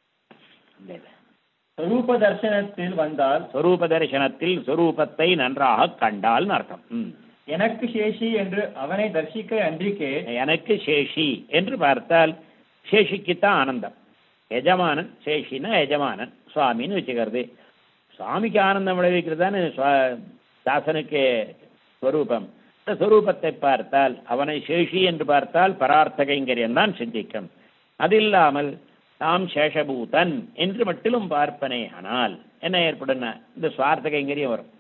இல்ல, இல்ல. சொரூப தர்சனத்தில் வந்தால் சொரூப தரிசனத்தில் சொரூபத்தை நன்றாக கண்டால்னு அர்த்தம் ம். எனக்கு சேஷி என்று அவனை தரிசிக்க அன்றிக்கே எனக்கு சேஷி என்று பார்த்தால் சேஷிக்குத்தான் ஆனந்தம் எஜமானன் சேஷினா எஜமானன் சுவாமின்னு வச்சுக்கிறது சுவாமிக்கு ஆனந்தம் விளைவிக்கிறது தானே சுவா- தாசனுக்கு ஸ்வரூபம் இந்த ஸ்வரூபத்தை பார்த்தால் அவனை சேஷி என்று பார்த்தால் பரார்த்த கைங்கரியம் தான் சிந்திக்கும் அது இல்லாமல் நாம் சேஷபூதன் என்று மட்டிலும் பார்ப்பனே ஆனால் என்ன ஏற்படும் இந்த சுவார்த்த கைங்கரியம் வரும்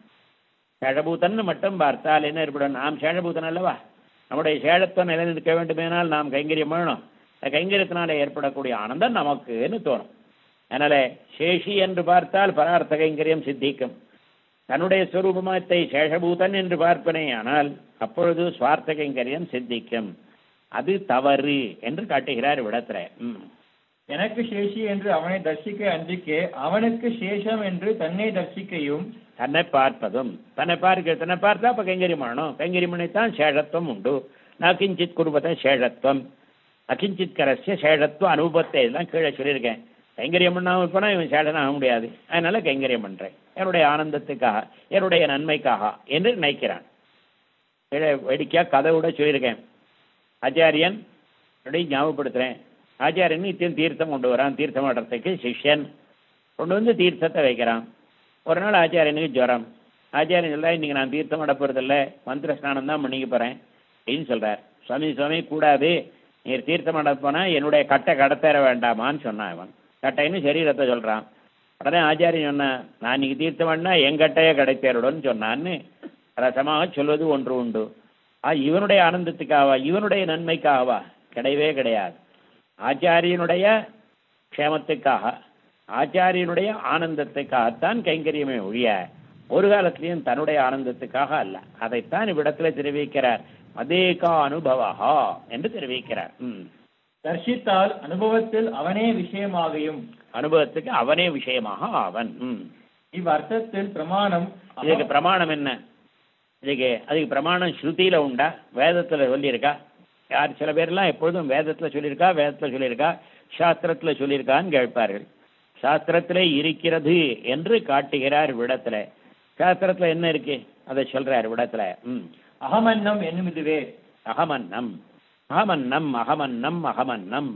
சேஷபூதன் மட்டும் பார்த்தால் என்ன ஏற்படும் நாம் சேஷபூதன் அல்லவா நம்முடைய சேஷத்துவம் நிலைநிற்க வேண்டுமேனால் நாம் கைங்கரியம் பண்ணணும் அந்த கைங்கரியத்தினால ஏற்படக்கூடிய ஆனந்தம் நமக்குன்னு தோணும் அதனால சேஷி என்று பார்த்தால் பரார்த்த கைங்கரியம் சித்திக்கும் தன்னுடைய ஸ்வரூபமத்தை சேஷபூதன் என்று பார்ப்பனே ஆனால் அப்பொழுது சுவார்த்த கைங்கரியம் சித்திக்கும் அது தவறு என்று காட்டுகிறார் விடத்துல ம் எனக்கு சேஷி என்று அவனை தரிசிக்க அன்றிக்கே அவனுக்கு சேஷம் என்று தன்னை தரிசிக்கையும் தன்னை பார்ப்பதும் தன்னை பார்க்க தன்னை பார்த்தா அப்போ கைங்கரியம் பண்ணணும் கைங்கரியம் பண்ணித்தான் சேஷத்துவம் உண்டு நகிஞ்சித் குருபத்தை சேஷத்துவம் அகிஞ்சித் கரஸ்ய சேஷத்துவ அனுபவத்தை எல்லாம் கீழே சொல்லியிருக்கேன் கைங்கரியம் பண்ணாமல் போனால் இவன் சேஷன் ஆக முடியாது அதனால கைங்கரியம் பண்ணுறேன் என்னுடைய ஆனந்தத்துக்காக என்னுடைய நன்மைக்காக என்று நினைக்கிறான் கீழே வேடிக்கையாக கதை கூட சொல்லியிருக்கேன் ஆச்சாரியன் அப்படி ஞாபகப்படுத்துகிறேன் ஆச்சாரியன் நித்தியம் தீர்த்தம் கொண்டு வரான் தீர்த்தம் ஆடுறதுக்கு சிஷ்யன் கொண்டு வந்து தீர்த்தத்தை வைக்கிறான் ஒரு நாள் ஆச்சாரியனுக்கு ஜுரம் ஆச்சாரியன் சொல்ல இன்னைக்கு நான் தீர்த்தம் ஆட போகிறதில்ல மந்திர ஸ்நானம் தான் பண்ணிக்க போகிறேன் அப்படின்னு சொல்கிறார் சுவாமி சுவாமி கூடாது நீர் தீர்த்தம் ஆட போனால் என்னுடைய கட்டை கடத்தேற வேண்டாமான்னு சொன்னான் இவன் கட்டைன்னு சரீரத்தை சொல்கிறான் உடனே ஆச்சாரியன் சொன்னான் நான் இன்னைக்கு தீர்த்தம் ஆடினா என் கட்டையே கடைத்தேருடன்னு சொன்னான்னு ரசமாக சொல்வது ஒன்று உண்டு ஆ இவனுடைய ஆனந்தத்துக்காவா இவனுடைய நன்மைக்காகவா கிடையவே கிடையாது ஆச்சாரியனுடைய க்ஷேமத்துக்காக ஆச்சாரியனுடைய ஆனந்தத்துக்காகத்தான் கைங்கரியமே ஒழிய ஒரு காலத்திலையும் தன்னுடைய ஆனந்தத்துக்காக அல்ல அதைத்தான் இவ்விடத்தில் தெரிவிக்கிறார் அதேகா அனுபவா என்று தெரிவிக்கிறார் ம் தர்ஷித்தால் அனுபவத்தில் அவனே விஷயமாகையும் அனுபவத்துக்கு அவனே விஷயமாக அவன் ம் இவ்வர்த்தத்தில் பிரமாணம் இதுக்கு பிரமாணம் என்ன இதுக்கு அதுக்கு பிரமாணம் ஸ்ருதியில உண்டா வேதத்துல சொல்லியிருக்கா யார் சில பேர்லாம் எப்பொழுதும் வேதத்துல சொல்லியிருக்கா வேதத்துல சொல்லியிருக்கா சாஸ்திரத்துல சொல்லியிருக்கான்னு கேட்பார்கள் சாஸ்திரத்திலே இருக்கிறது என்று காட்டுகிறார் விடத்துல சாஸ்திரத்துல என்ன இருக்கு அதை சொல்றார் விடத்துல ம் அகமன்னம் என்னும் இதுவே அகமன்னம் அகமன்னம் அகமன்னம் அகமன்னம்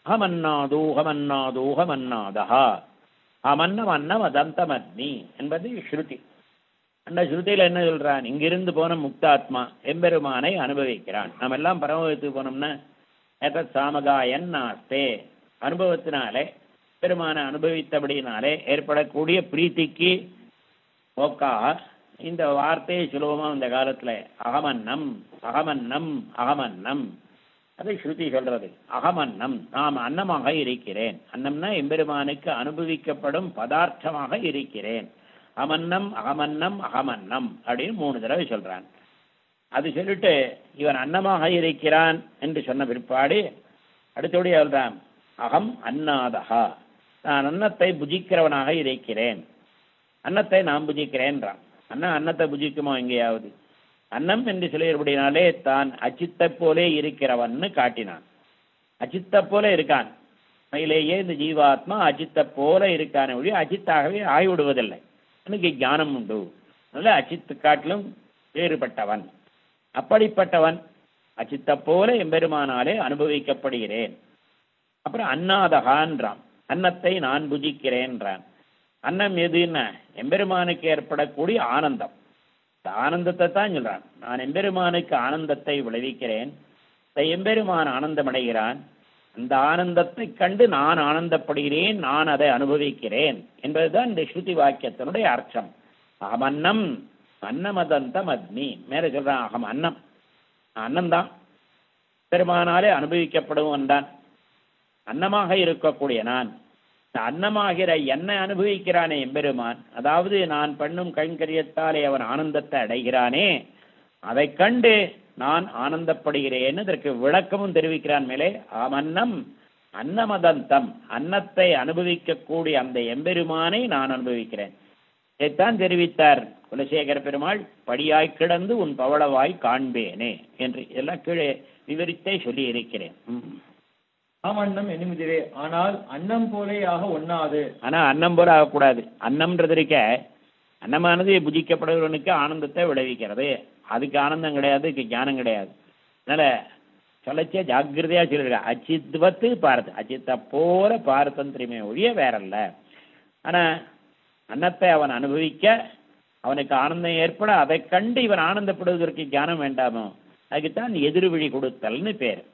அகமன்னாதோகமன்னாதோகமன்னாதா அமன்னம் அன்னம் அதந்தமன்னி என்பது ஸ்ருதி அந்த ஸ்ருதியில என்ன சொல்றான் இங்கிருந்து போன முக்தாத்மா எம்பெருமானை அனுபவிக்கிறான் நாம் எல்லாம் பரமபதத்துக்கு போனோம்னா எதத் சாமகாயன் நாஸ்தே அனுபவத்தினாலே பெருமானை அனுபவித்தபடினாலே ஏற்படக்கூடிய பிரீத்திக்கு போக்காக இந்த வார்த்தையை சுலபமா இந்த காலத்துல அகமன்னம் அகமன்னம் அகமன்னம் அதை ஸ்ருதி சொல்றது அகமன்னம் நாம் அன்னமாக இருக்கிறேன் அன்னம்னா எம்பெருமானுக்கு அனுபவிக்கப்படும் பதார்த்தமாக இருக்கிறேன் அமன்னம் அகமன்னம் அகமன்னம் அப்படின்னு மூணு தடவை சொல்றான் அது சொல்லிட்டு இவன் அன்னமாக இருக்கிறான் என்று சொன்ன பிற்பாடு அடுத்தபடி சொல்றான் அகம் அன்னாதகா நான் அன்னத்தை புஜிக்கிறவனாக இருக்கிறேன் அன்னத்தை நான் புஜிக்கிறேன்றான் அண்ணன் அன்னத்தை புஜிக்குமோ எங்கேயாவது அன்னம் என்று சொல்லியபடினாலே தான் அச்சித்தை போலே இருக்கிறவன்னு காட்டினான் அச்சித்த போல இருக்கான் உண்மையிலேயே இந்த ஜீவாத்மா அச்சித்த போல இருக்கானே ஒழிய அச்சித்தாகவே ஆகிவிடுவதில்லை எனக்கு ஞானம் உண்டு அதனால அச்சித்து காட்டிலும் வேறுபட்டவன் அப்படிப்பட்டவன் அச்சித்த போல எம்பெருமானாலே அனுபவிக்கப்படுகிறேன் அப்புறம் அன்னாதகான்றான் அன்னத்தை நான் புஜிக்கிறேன்றான் அன்னம் எதுன்னா எம்பெருமானுக்கு ஏற்படக்கூடிய ஆனந்தம் இந்த ஆனந்தத்தை தான் சொல்றான் நான் எம்பெருமானுக்கு ஆனந்தத்தை விளைவிக்கிறேன் இந்த எம்பெருமான் ஆனந்தம் அடைகிறான் அந்த ஆனந்தத்தை கண்டு நான் ஆனந்தப்படுகிறேன் நான் அதை அனுபவிக்கிறேன் என்பதுதான் இந்த ஸ்ருதி வாக்கியத்தினுடைய அர்த்தம் அகமன்னம் அன்னமதந்தம் அக்னி மேல சொல்றான் அகம் அன்னம் அன்னம்தான் பெருமானாலே அனுபவிக்கப்படுவன் தான் அன்னமாக இருக்கக்கூடிய நான் இந்த அன்னமாகிற என்னை அனுபவிக்கிறானே எம்பெருமான் அதாவது நான் பண்ணும் கைங்கரியத்தாலே அவன் ஆனந்தத்தை அடைகிறானே அதை கண்டு நான் ஆனந்தப்படுகிறேன் இதற்கு விளக்கமும் தெரிவிக்கிறான் மேலே ஆமன்னம் அன்னமதந்தம் அன்னத்தை அனுபவிக்கக்கூடிய அந்த எம்பெருமானை நான் அனுபவிக்கிறேன் இதைத்தான் தெரிவித்தார் குலசேகர பெருமாள் படியாய் கிடந்து உன் பவளவாய் காண்பேனே என்று இதெல்லாம் கீழே விவரித்தே சொல்லி இருக்கிறேன் ம். ஆமன்னம் என்னுமிதிரே ஆனால் அன்னம் போலேயாக ஒண்ணாது ஆனா அன்னம் போல ஆகக்கூடாது அன்னம்ன்றது இருக்க அன்னமானது புஜிக்கப்படுகிறவனுக்கு ஆனந்தத்தை விளைவிக்கிறது அதுக்கு ஆனந்தம் கிடையாது இதுக்கு ஞானம் கிடையாது அதனால சொல்லச்சே ஜாக்கிரதையா சொல்லிருக்க அச்சித்வத்து பார்த்து அச்சித்த போல பார்த்தன் தெரியுமே ஒழிய வேறல்ல ஆனா அன்னத்தை அவன் அனுபவிக்க அவனுக்கு ஆனந்தம் ஏற்பட அதை கண்டு இவன் ஆனந்தப்படுவதற்கு ஞானம் வேண்டாமோ அதுக்குத்தான் எதிர்விழி கொடுத்தல்னு பேர்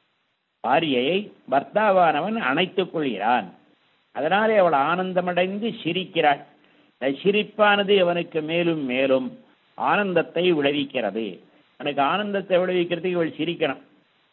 பாரியையை பர்த்தாவானவன் அணைத்துக் கொள்கிறான் அதனாலே அவள் ஆனந்தமடைந்து சிரிக்கிறாள் அந்த சிரிப்பானது அவனுக்கு மேலும் மேலும் ஆனந்தத்தை விளைவிக்கிறது அவனுக்கு ஆனந்தத்தை விளைவிக்கிறதுக்கு இவள் சிரிக்கணும்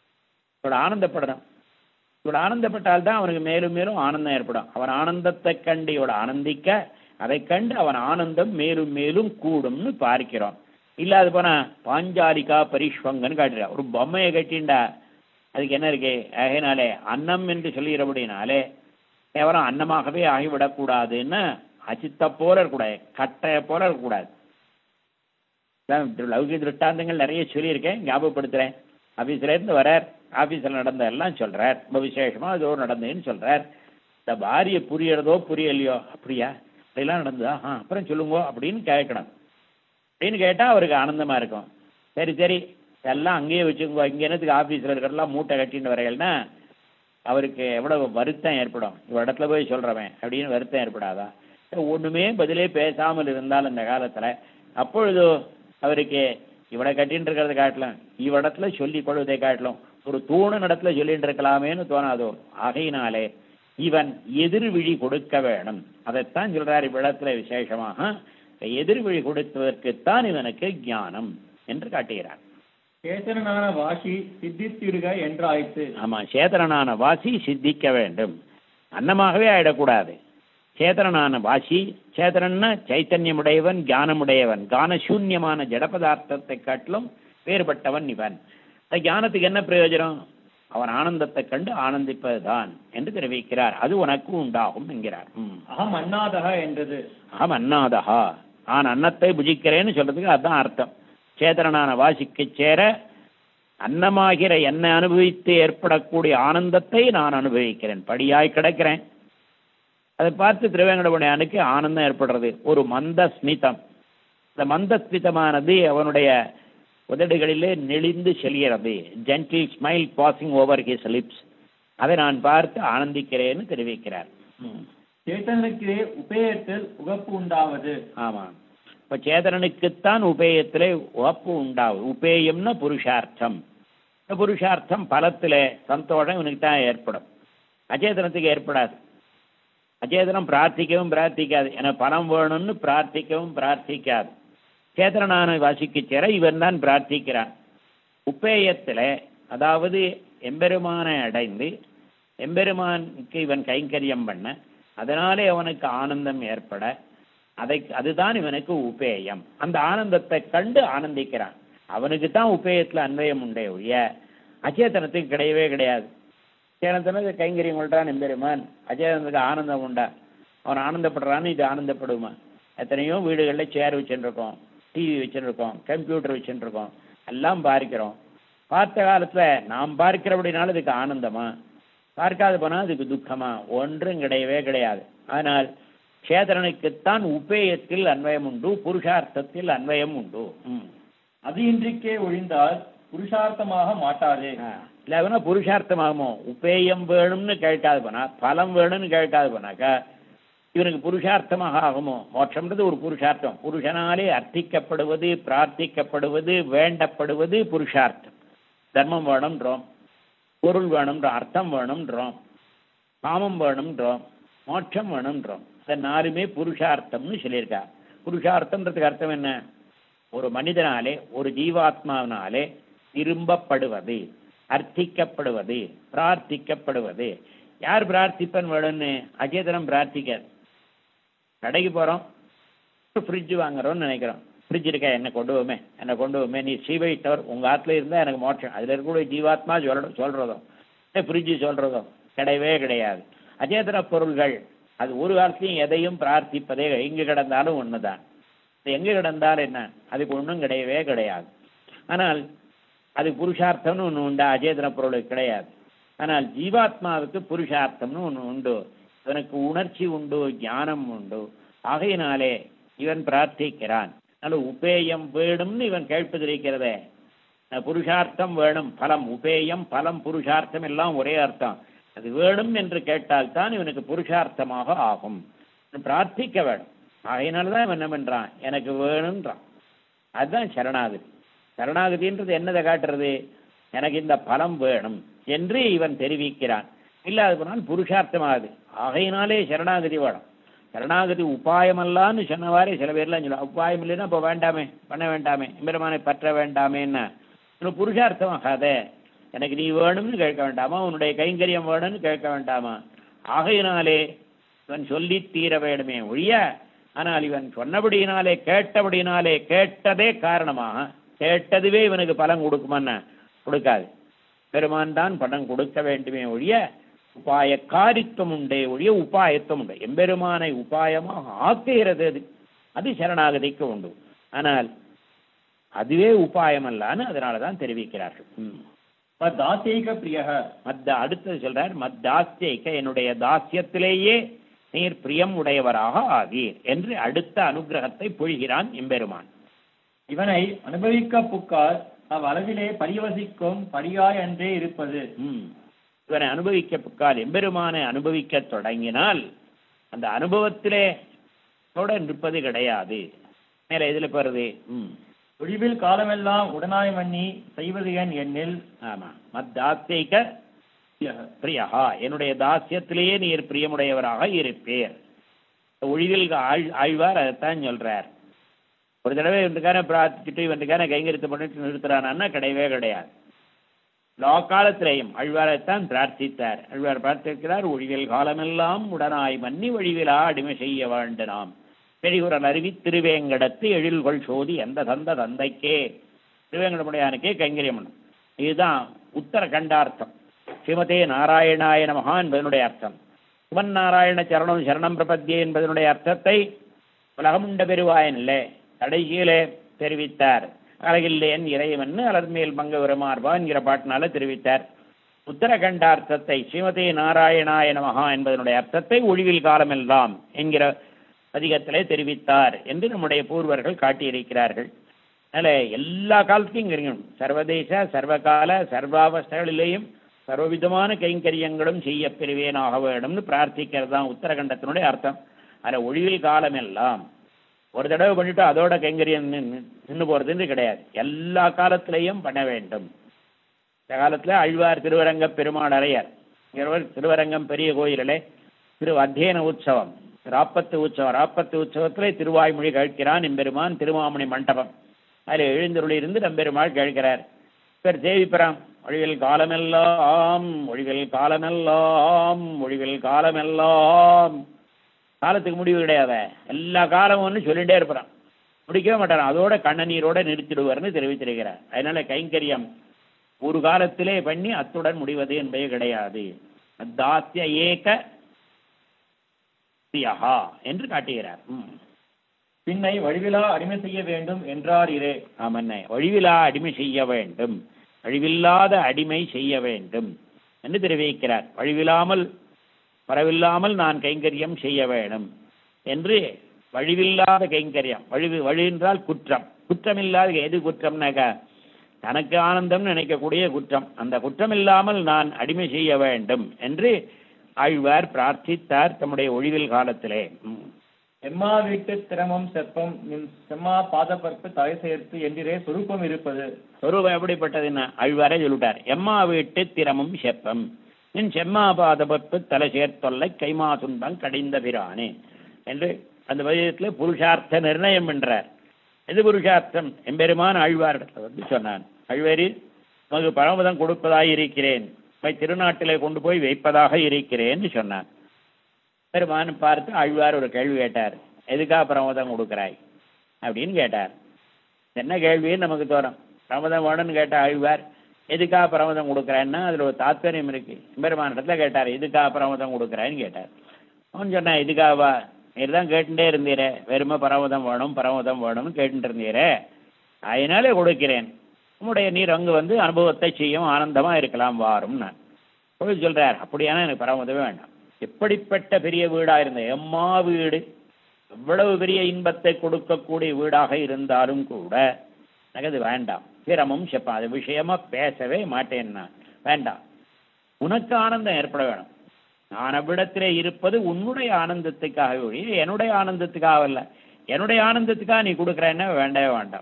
இவள் ஆனந்தப்படணும் இவள் ஆனந்தப்பட்டால்தான் அவனுக்கு மேலும் மேலும் ஆனந்தம் ஏற்படும் அவன் ஆனந்தத்தை கண்டு இவள் ஆனந்திக்க அதை கண்டு அவன் ஆனந்தம் மேலும் மேலும் கூடும்னு பார்க்கிறோம் இல்லாது போனா பாஞ்சாலிகா பரிஷ்வங்கன்னு காட்டுறா ஒரு பொம்மையை கட்டிண்டா அதுக்கு என்ன இருக்கு ஆகையினாலே அன்னம் என்று சொல்லுகிறபடினாலே கேவலம் அன்னமாகவே ஆகிவிடக்கூடாதுன்னு அச்சித்த போல இருக்கக்கூடாது கட்டைய போல இருக்கக்கூடாது இதான் லௌகிக திருஷ்டாந்தங்கள் நிறைய சொல்லியிருக்கேன் ஞாபகப்படுத்துறேன் ஆஃபீஸ்ல இருந்து வரார் ஆஃபீஸில் நடந்த எல்லாம் சொல்றார் ரொம்ப விசேஷமா ஏதோ நடந்ததுன்னு சொல்றார் இந்த பாரிய புரியறதோ புரியலையோ அப்படியா அப்படிலாம் நடந்ததா ஆ அப்புறம் சொல்லுங்க அப்படின்னு கேட்கணும் அப்படின்னு கேட்டால் அவருக்கு ஆனந்தமா இருக்கும் சரி சரி எல்லாம் அங்கேயே வச்சுக்கோ இங்கே என்னத்துக்கு ஆஃபீஸில் இருக்கிறதெல்லாம் மூட்டை கட்டின்னு வரைகள்னா அவருக்கு எவ்வளவு வருத்தம் ஏற்படும் இவ இடத்துல போய் சொல்கிறவன் அப்படின்னு வருத்தம் ஏற்படாதா ஒன்றுமே பதிலே பேசாமல் இருந்தால் அந்த காலத்தில் அப்பொழுது அவருக்கு இவனை கட்டின்னு இருக்கிறத காட்டலாம் இவ்விடத்துல சொல்லிக் கொள்வதை காட்டலாம் ஒரு தூணு இடத்துல சொல்லிட்டு இருக்கலாமேன்னு தோணாதோ ஆகையினாலே இவன் எதிர்விழி கொடுக்க வேணும் அதைத்தான் சொல்றார் இவ்விடத்துல விசேஷமாக எதிர்விழி கொடுத்ததற்குத்தான் இவனுக்கு ஞானம் என்று காட்டுகிறார் சேத்தனான வாசி சித்தித்திருக என்றாயிற்று ஆமா சேதனனான வாசி சித்திக்க வேண்டும் அன்னமாகவே ஆயிடக்கூடாது சேதனனான வாசி சேதனன்னா சைத்தன்யமுடையவன் ஞானமுடையவன் கானசூன்யமான ஜட பதார்த்தத்தை காட்டிலும் வேறுபட்டவன் இவன் இந்த ஞானத்துக்கு என்ன பிரயோஜனம் அவன் ஆனந்தத்தை கண்டு ஆனந்திப்பதுதான் என்று தெரிவிக்கிறார் அது உனக்கு உண்டாகும் என்கிறார் ம். அகம் அண்ணாதக என்றது அகம் அன்னாதகா நான் அன்னத்தை புஜிக்கிறேன்னு சொல்றதுக்கு அதுதான் அர்த்தம் சேதனனான வாசிக்கு சேர அன்னமாகிற என்னை அனுபவித்து ஏற்படக்கூடிய ஆனந்தத்தை நான் அனுபவிக்கிறேன் படியாய் கிடக்கிறேன் அதை பார்த்து திருவேங்கடமுடையானுக்கு ஆனந்தம் ஏற்படுறது ஒரு மந்த ஸ்மிதம் இந்த மந்த ஸ்மிதமானது அவனுடைய உதடுகளிலே நெளிந்து செல்கிறது gentle smile passing over his lips அதை நான் பார்த்து ஆனந்திக்கிறேன்னு தெரிவிக்கிறார் ம். சேத்தனுக்கே உபேயத்தில் உகப்பு உண்டாவது ஆமாம் இப்போ சேதனனுக்குத்தான் உபேயத்திலே உவப்பு உண்டாகும் உபேயம்னா புருஷார்த்தம் இந்த புருஷார்த்தம் பலத்திலே சந்தோஷம் இவனுக்கு தான் ஏற்படும் அச்சேதனத்துக்கு ஏற்படாது அச்சேதனம் பிரார்த்திக்கவும் பிரார்த்திக்காது என பணம் வேணும்னு பிரார்த்திக்கவும் பிரார்த்திக்காது சேதனனான வாசிக்கு சேர இவன் தான் பிரார்த்திக்கிறான் உப்பேயத்தில் அதாவது எம்பெருமானை அடைந்து எம்பெருமானுக்கு இவன் கைங்கரியம் பண்ண அதனாலே அவனுக்கு ஆனந்தம் ஏற்பட அதை அதுதான் இவனுக்கு உபேயம் அந்த ஆனந்தத்தை கண்டு ஆனந்திக்கிறான் அவனுக்கு தான் உபேயத்துல அன்வயம் உண்டே ஒழிய அச்சேதனத்துக்கு கிடையவே கிடையாது சேனத்தனுக்கு கைங்கரியம் கொள்றான் எம்பெருமான் அச்சேதனத்துக்கு ஆனந்தம் உண்டா அவன் ஆனந்தப்படுறான்னு இது ஆனந்தப்படுமா எத்தனையோ வீடுகளில் சேர் வச்சுருக்கோம் டிவி வச்சுருக்கோம் கம்ப்யூட்டர் வச்சுருக்கோம் எல்லாம் பார்க்கிறோம் பார்த்த காலத்துல நாம் பார்க்கிறபடினால இதுக்கு ஆனந்தமா பார்க்காத போனால் அதுக்கு துக்கமா ஒன்றும் கிடையவே கிடையாது ஆனால் சேதனனுக்குத்தான் உபேயத்தில் அன்வயம் உண்டு புருஷார்த்தத்தில் அன்வயம் உண்டு ம் அது இன்றிக்கே ஒழிந்தால் புருஷார்த்தமாக மாட்டாது இல்லைன்னா புருஷார்த்தமாகுமோ உபேயம் வேணும்னு கேட்காது போனா பலம் வேணும்னு கேட்காது போனாக்கா இவனுக்கு புருஷார்த்தமாக ஆகுமோ மோட்சம்ன்றது ஒரு புருஷார்த்தம் புருஷனாலே அர்த்திக்கப்படுவது பிரார்த்திக்கப்படுவது வேண்டப்படுவது புருஷார்த்தம் தர்மம் வேணும்ன்றோம் பொருள் வேணும்ன்றோம் அர்த்தம் வேணும்ன்றோம் காமம் வேணும்ன்றோம் மோட்சம் வேணும்ன்றோம் இந்த நாலுமே புருஷார்த்தம்னு சொல்லியிருக்கா புருஷார்த்தம்ன்றதுக்கு அர்த்தம் என்ன ஒரு மனிதனாலே ஒரு ஜீவாத்மாவினாலே விரும்பப்படுவது அர்த்திக்கப்படுவது பிரார்த்திக்கப்படுவது யார் பிரார்த்திப்பன் வேணும்னு அச்சேதனம் பிரார்த்திக்காது கடைக்கு போகிறோம் ஃப்ரிட்ஜ் வாங்குறோம்னு நினைக்கிறோம் ஃப்ரிட்ஜ் இருக்கா என்ன கொண்டு போமே என்ன கொண்டு போமே நீ ஸ்ரீவைட்டவர் உங்கள் ஆற்றுல இருந்தால் எனக்கு மோட்சம் அதில் இருக்கக்கூடிய ஜீவாத்மா சொல்ற சொல்கிறதோ ஃப்ரிட்ஜு சொல்கிறதோ கிடையவே கிடையாது அச்சேதன பொருள்கள் அது ஒரு காலத்தையும் எதையும் பிரார்த்திப்பதே எங்கே கிடந்தாலும் ஒன்று தான் எங்கே கிடந்தாலும் என்ன அதுக்கு ஒன்றும் கிடையவே கிடையாது ஆனால் அது புருஷார்த்தம்னு ஒன்று உண்டா அச்சேதன பொருளுக்கு கிடையாது ஆனால் ஜீவாத்மாவுக்கு புருஷார்த்தம்னு ஒன்று உண்டு இவனுக்கு உணர்ச்சி உண்டு ஞானம் உண்டு ஆகையினாலே இவன் பிரார்த்திக்கிறான் அதனால உபேயம் வேணும்னு இவன் கேட்பதிருக்கிறதே புருஷார்த்தம் வேணும் பலம் உபேயம் பலம் புருஷார்த்தம் எல்லாம் ஒரே அர்த்தம் அது வேணும் என்று கேட்டால் தான் இவனுக்கு புருஷார்த்தமாக ஆகும் பிரார்த்திக்க வேணும் ஆகையினால தான் இவன் என்ன பண்ணுறான் எனக்கு வேணுன்றான் அதுதான் சரணாகதி சரணாகதின்றது என்னதை காட்டுறது எனக்கு இந்த பலம் வேணும் என்று இவன் தெரிவிக்கிறான் இல்லாது போனால் புருஷார்த்தமாகுது ஆகையினாலே சரணாகதி வேணும் சரணாகதி உபாயமல்லான்னு சொன்னவாறே சில பேர்லாம் சொல்லுவாங்க உபாயம் இல்லைன்னா இப்போ வேண்டாமே பண்ண வேண்டாமே எம்பெருமானை பற்ற வேண்டாமேன்னா இன்னும் புருஷார்த்தமாகாதே எனக்கு நீ வேணும்னு கேட்க வேண்டாமா உன்னுடைய கைங்கரியம் வேணும்னு கேட்க வேண்டாமா ஆகையினாலே இவன் சொல்லி தீர வேண்டுமே ஒழிய ஆனால் இவன் சொன்னபடியினாலே கேட்டபடியினாலே கேட்டதே காரணமாக கேட்டதுவே இவனுக்கு பலன் கொடுக்குமான்னு கொடுக்காது பெருமான் தான் பணம் கொடுக்க வேண்டுமே ஒழிய உபாய காரித்துவம் உண்டே ஒழிய உபாயத்துவம் உண்டு எம்பெருமானை உபாயமாக ஆக்குகிறது அது அது சரணாகதிக்கு உண்டு ஆனால் அதுவே உபாயம் அல்லான்னு அதனால தான் தெரிவிக்கிறார்கள் ம். தாசேக பிரியக மத்த அடுத்தது சொல்றார் மத்தாஸ்தியைக்க என்னுடைய தாசியத்திலேயே நீர் பிரியம் உடையவராக ஆவீர் என்று அடுத்த அனுகிரகத்தை பொழிகிறான் எம்பெருமான் இவனை அனுபவிக்க புக்கால் அவ்வளவிலே பரிவசிக்கும் படியாய் அன்றே இருப்பது ம். இவனை அனுபவிக்க புக்கால் எம்பெருமானை அனுபவிக்க தொடங்கினால் அந்த அனுபவத்திலே தொடர் நிற்பது கிடையாது மேல எதுல போறது ம் ஒழிவில் காலமெல்லாம் உடனாய் மன்னி செய்வது என் எண்ணில் ஆமா மத்தாஸ்தியைக்க பிரியக. பிரியஹா என்னுடைய தாசியத்திலேயே நீர் பிரியமுடையவராக இருப்பீர் ஒழிவில் ஆழ் ஆழ்வார் அதைத்தான் சொல்றார் ஒரு தடவை இவனுக்கான பிரார்த்திச்சுட்டு இவனுக்கான கைங்கரித்து பண்ணிட்டு நிறுத்துறானா கிடையவே கிடையாது லா காலத்திலேயும் அழ்வாரைத்தான் பிரார்த்தித்தார் அழ்வார் பிரார்த்திக்கிறார் ஒழிவில் காலமெல்லாம் உடனாய் மன்னி ஒழிவிலா அடிமை செய்ய வாழ்ந்து நாம் பெரிகுரல் அருவி திருவேங்கடத்து எழில்கொள் சோதி எந்த தந்த தந்தைக்கே திருவேங்கடமுடையானுக்கே கைங்கரியம் பண்ணும் இதுதான் உத்தர கண்டார்த்தம் ஸ்ரீமதே நாராயணாய நமஹா என்பதனுடைய அர்த்தம் சுமன் நாராயண சரணம் சரணம் பிரபத்தியே என்பதனுடைய அர்த்தத்தை உலகமுண்ட பெருவாயனில்லே கடைசியிலே தெரிவித்தார் அழகில்லேன் இறைவன் அலர்மேல் மங்க விரமார்பா என்கிற பாட்டினால தெரிவித்தார் உத்தரகண்டார்த்தத்தை ஸ்ரீமதே நாராயணாய நமஹா என்பதனுடைய அர்த்தத்தை ஒழிவில் காலமெல்லாம் என்கிற பதிகத்திலே தெரிவித்தார் என்று நம்முடைய பூர்வர்கள் காட்டியிருக்கிறார்கள் அதனால எல்லா காலத்தையும் இருக்கணும் சர்வதேச சர்வகால சர்வாவஸ்தைகளிலேயும் சர்வவிதமான கைங்கரியங்களும் செய்ய பெறுவேனாக வேண்டும்னு பிரார்த்திக்கிறது தான் உத்தரகண்டத்தினுடைய அர்த்தம் அதில் ஒழிவில் காலம் எல்லாம் ஒரு தடவை பண்ணிட்டு அதோட கைங்கரியம் நின்னு நின்று போகிறதுன்னு கிடையாது எல்லா காலத்திலையும் பண்ண வேண்டும் இந்த காலத்தில் அழ்வார் திருவரங்க பெருமாள் அறையர் இவர் திருவரங்கம் பெரிய கோயிலிலே திரு அத்தியன உற்சவம் ராப்பத்து உற்சவம் ராப்பத்து உற்சவத்திலே திருவாய்மொழி கேட்கிறான் எம்பெருமான் திருமாமணி மண்டபம் அதில் எழுந்தருளி இருந்து நம்பெருமாள் கேட்கிறார் இவர் சேவிப்பறாம் ஒழிவில் காலமெல்லாம் ஒழிவில் காலமெல்லாம் ஒழிவில் காலமெல்லாம் காலத்துக்கு முடிவு கிடையாத எல்லா காலமும் ஒன்று சொல்லிட்டே இருப்பான் முடிக்கவே மாட்டான் அதோட கண்ணநீரோட நிறுத்திடுவார்னு தெரிவித்திருக்கிறார் அதனால கைங்கரியம் ஒரு காலத்திலே பண்ணி அத்துடன் முடிவது என்பது கிடையாது தாத்திய ஏக பிரியஹா என்று காட்டுகிறார் ம். பின்னை வழிவிலா அடிமை செய்ய வேண்டும் என்றார் இரே ஆமண்ணே வழிவிலா அடிமை செய்ய வேண்டும் வழிவில்லாத அடிமை செய்ய வேண்டும் என்று தெரிவிக்கிறார் வழிவில்லாமல் வரவில்லாமல் நான் கைங்கரியம் செய்ய வேண்டும் என்று வழிவில்லாத கைங்கரியம் வழி வழி என்றால் குற்றம் குற்றமில்லாத எது குற்றம்னாக்க தனக்கு ஆனந்தம் நினைக்கக்கூடிய குற்றம் அந்த குற்றம் இல்லாமல் நான் அடிமை செய்ய வேண்டும் என்று ஆழ்வார் பிரார்த்தித்தார் தம்முடைய ஒழிவில் காலத்திலே ம். எம்மா வீட்டு திரமம் செப்பம் நின் செம்மா பாதப்பற்பு தலை சேர்த்து என்றிரே சுரூபம் இருப்பது சொரூபம் எப்படிப்பட்டதுன்னா அழ்வாரே சொல்லிட்டார் எம்மா வீட்டு திறமும் செப்பம் நின் செம்மா பாதபத்து தலை சேர்த்தொல்லை கைமா துன்பம் கடிந்த பிரானே என்று அந்த வயதில் புருஷார்த்த நிர்ணயம் என்றார் எது புருஷார்த்தம் எம்பெருமான் ஆழ்வாரிடத்தில் வந்து சொன்னான் ஆழ்வாரி உமக்கு பரமதம் கொடுப்பதாக இருக்கிறேன் உம்மை திருநாட்டிலே கொண்டு போய் வைப்பதாக இருக்கிறேன்னு சொன்னான் பெருமான் பார்த்து ஆழ்வார் ஒரு கேள்வி கேட்டார் எதுக்காக பிரமதம் கொடுக்குறாய் அப்படின்னு கேட்டார் என்ன கேள்வின்னு நமக்கு தோணும் பிரமதம் வேணும்னு கேட்ட ஆழ்வார் எதுக்காக பிரமதம் கொடுக்குறேன்னா அதில் ஒரு தாத்பரியம் இருக்கு பெருமான் இடத்துல கேட்டார் எதுக்காக பிரமதம் கொடுக்குறான்னு கேட்டார் அவன் சொன்னான் இதுக்காவா நீர் தான் கேட்டுட்டே இருந்தீரே வெறுமை பரமதம் வேணும் பரமதம் வேணும்னு கேட்டுட்டு இருந்தீரே அதனாலே கொடுக்கிறேன் உம்முடைய நீர் அங்கு வந்து அனுபவத்தை செய்யும் ஆனந்தமா இருக்கலாம் வாரும் நான் போய் சொல்றார் அப்படியானா எனக்கு பரமதமே வேண்டாம் எப்படிப்பட்ட பெரிய வீடா இருந்த எம்மா வீடு எவ்வளவு பெரிய இன்பத்தை கொடுக்கக்கூடிய வீடாக இருந்தாலும் கூட எனக்கு அது வேண்டாம் சிரமம் செப்பம் அது விஷயமா பேசவே மாட்டேன் நான் வேண்டாம் உனக்கு ஆனந்தம் ஏற்பட வேணும் நான் அவ்விடத்திலே இருப்பது உன்னுடைய ஆனந்தத்துக்காக ஒழிய என்னுடைய ஆனந்தத்துக்காக இல்ல என்னுடைய ஆனந்தத்துக்காக நீ கொடுக்குறேன்னா வேண்டவே வேண்டாம்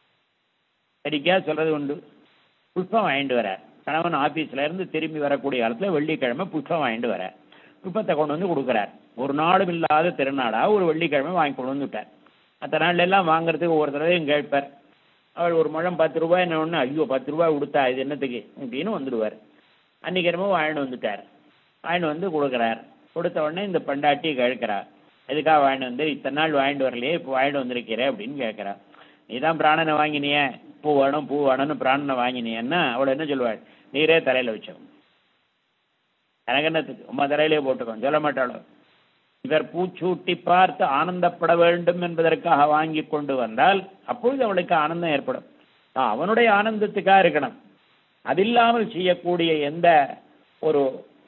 சரிக்கா சொல்றது உண்டு புஷ்பம் வாங்கிட்டு வர கணவன் ஆபீஸ்ல இருந்து திரும்பி வரக்கூடிய காலத்துல வெள்ளிக்கிழமை புஷ்பம் வாங்கிட்டு வர புஷ்பத்தை கொண்டு வந்து கொடுக்குறார் ஒரு நாளும் இல்லாத திருநாளா ஒரு வெள்ளிக்கிழமை வாங்கி கொண்டு வந்து விட்டார் மற்ற நாள்ல எல்லாம் வாங்குறதுக்கு ஒவ்வொரு தடவையும் கேட்பார் அவள் ஒரு முழம் பத்து ரூபாய் என்ன ஒன்று ஐயோ பத்து ரூபாய் கொடுத்தா இது என்னத்துக்கு அப்படின்னு வந்துடுவார் அன்னைக்கு என்னமோ வாங்கிட்டு வந்துட்டார் வாங்கிட்டு வந்து கொடுக்குறார் கொடுத்த உடனே இந்த பண்டாட்டி கேட்கிறா எதுக்காக வாங்கிட்டு வந்து இத்தனை நாள் வாங்கிட்டு வரலையே இப்போ வாங்கிட்டு வந்திருக்கிற அப்படின்னு கேட்குறா நீ தான் பிராணனை வாங்கினியே பூ வேணும் பூ வேணும்னு பிராணனை வாங்கினியன்னா அவளை என்ன சொல்லுவாள் நீரே தலையில் வச்சோம் எனக்கு என்னத்துக்கு உமா தலையிலே போட்டுக்கோ சொல்ல மாட்டாளோ இவர் பூச்சூட்டி பார்த்து ஆனந்தப்பட வேண்டும் என்பதற்காக வாங்கி கொண்டு வந்தால் அப்பொழுது அவளுக்கு ஆனந்தம் ஏற்படும் ஆ, அவனுடைய ஆனந்தத்துக்காக இருக்கணும் அதில்லாமல் செய்யக்கூடிய எந்த ஒரு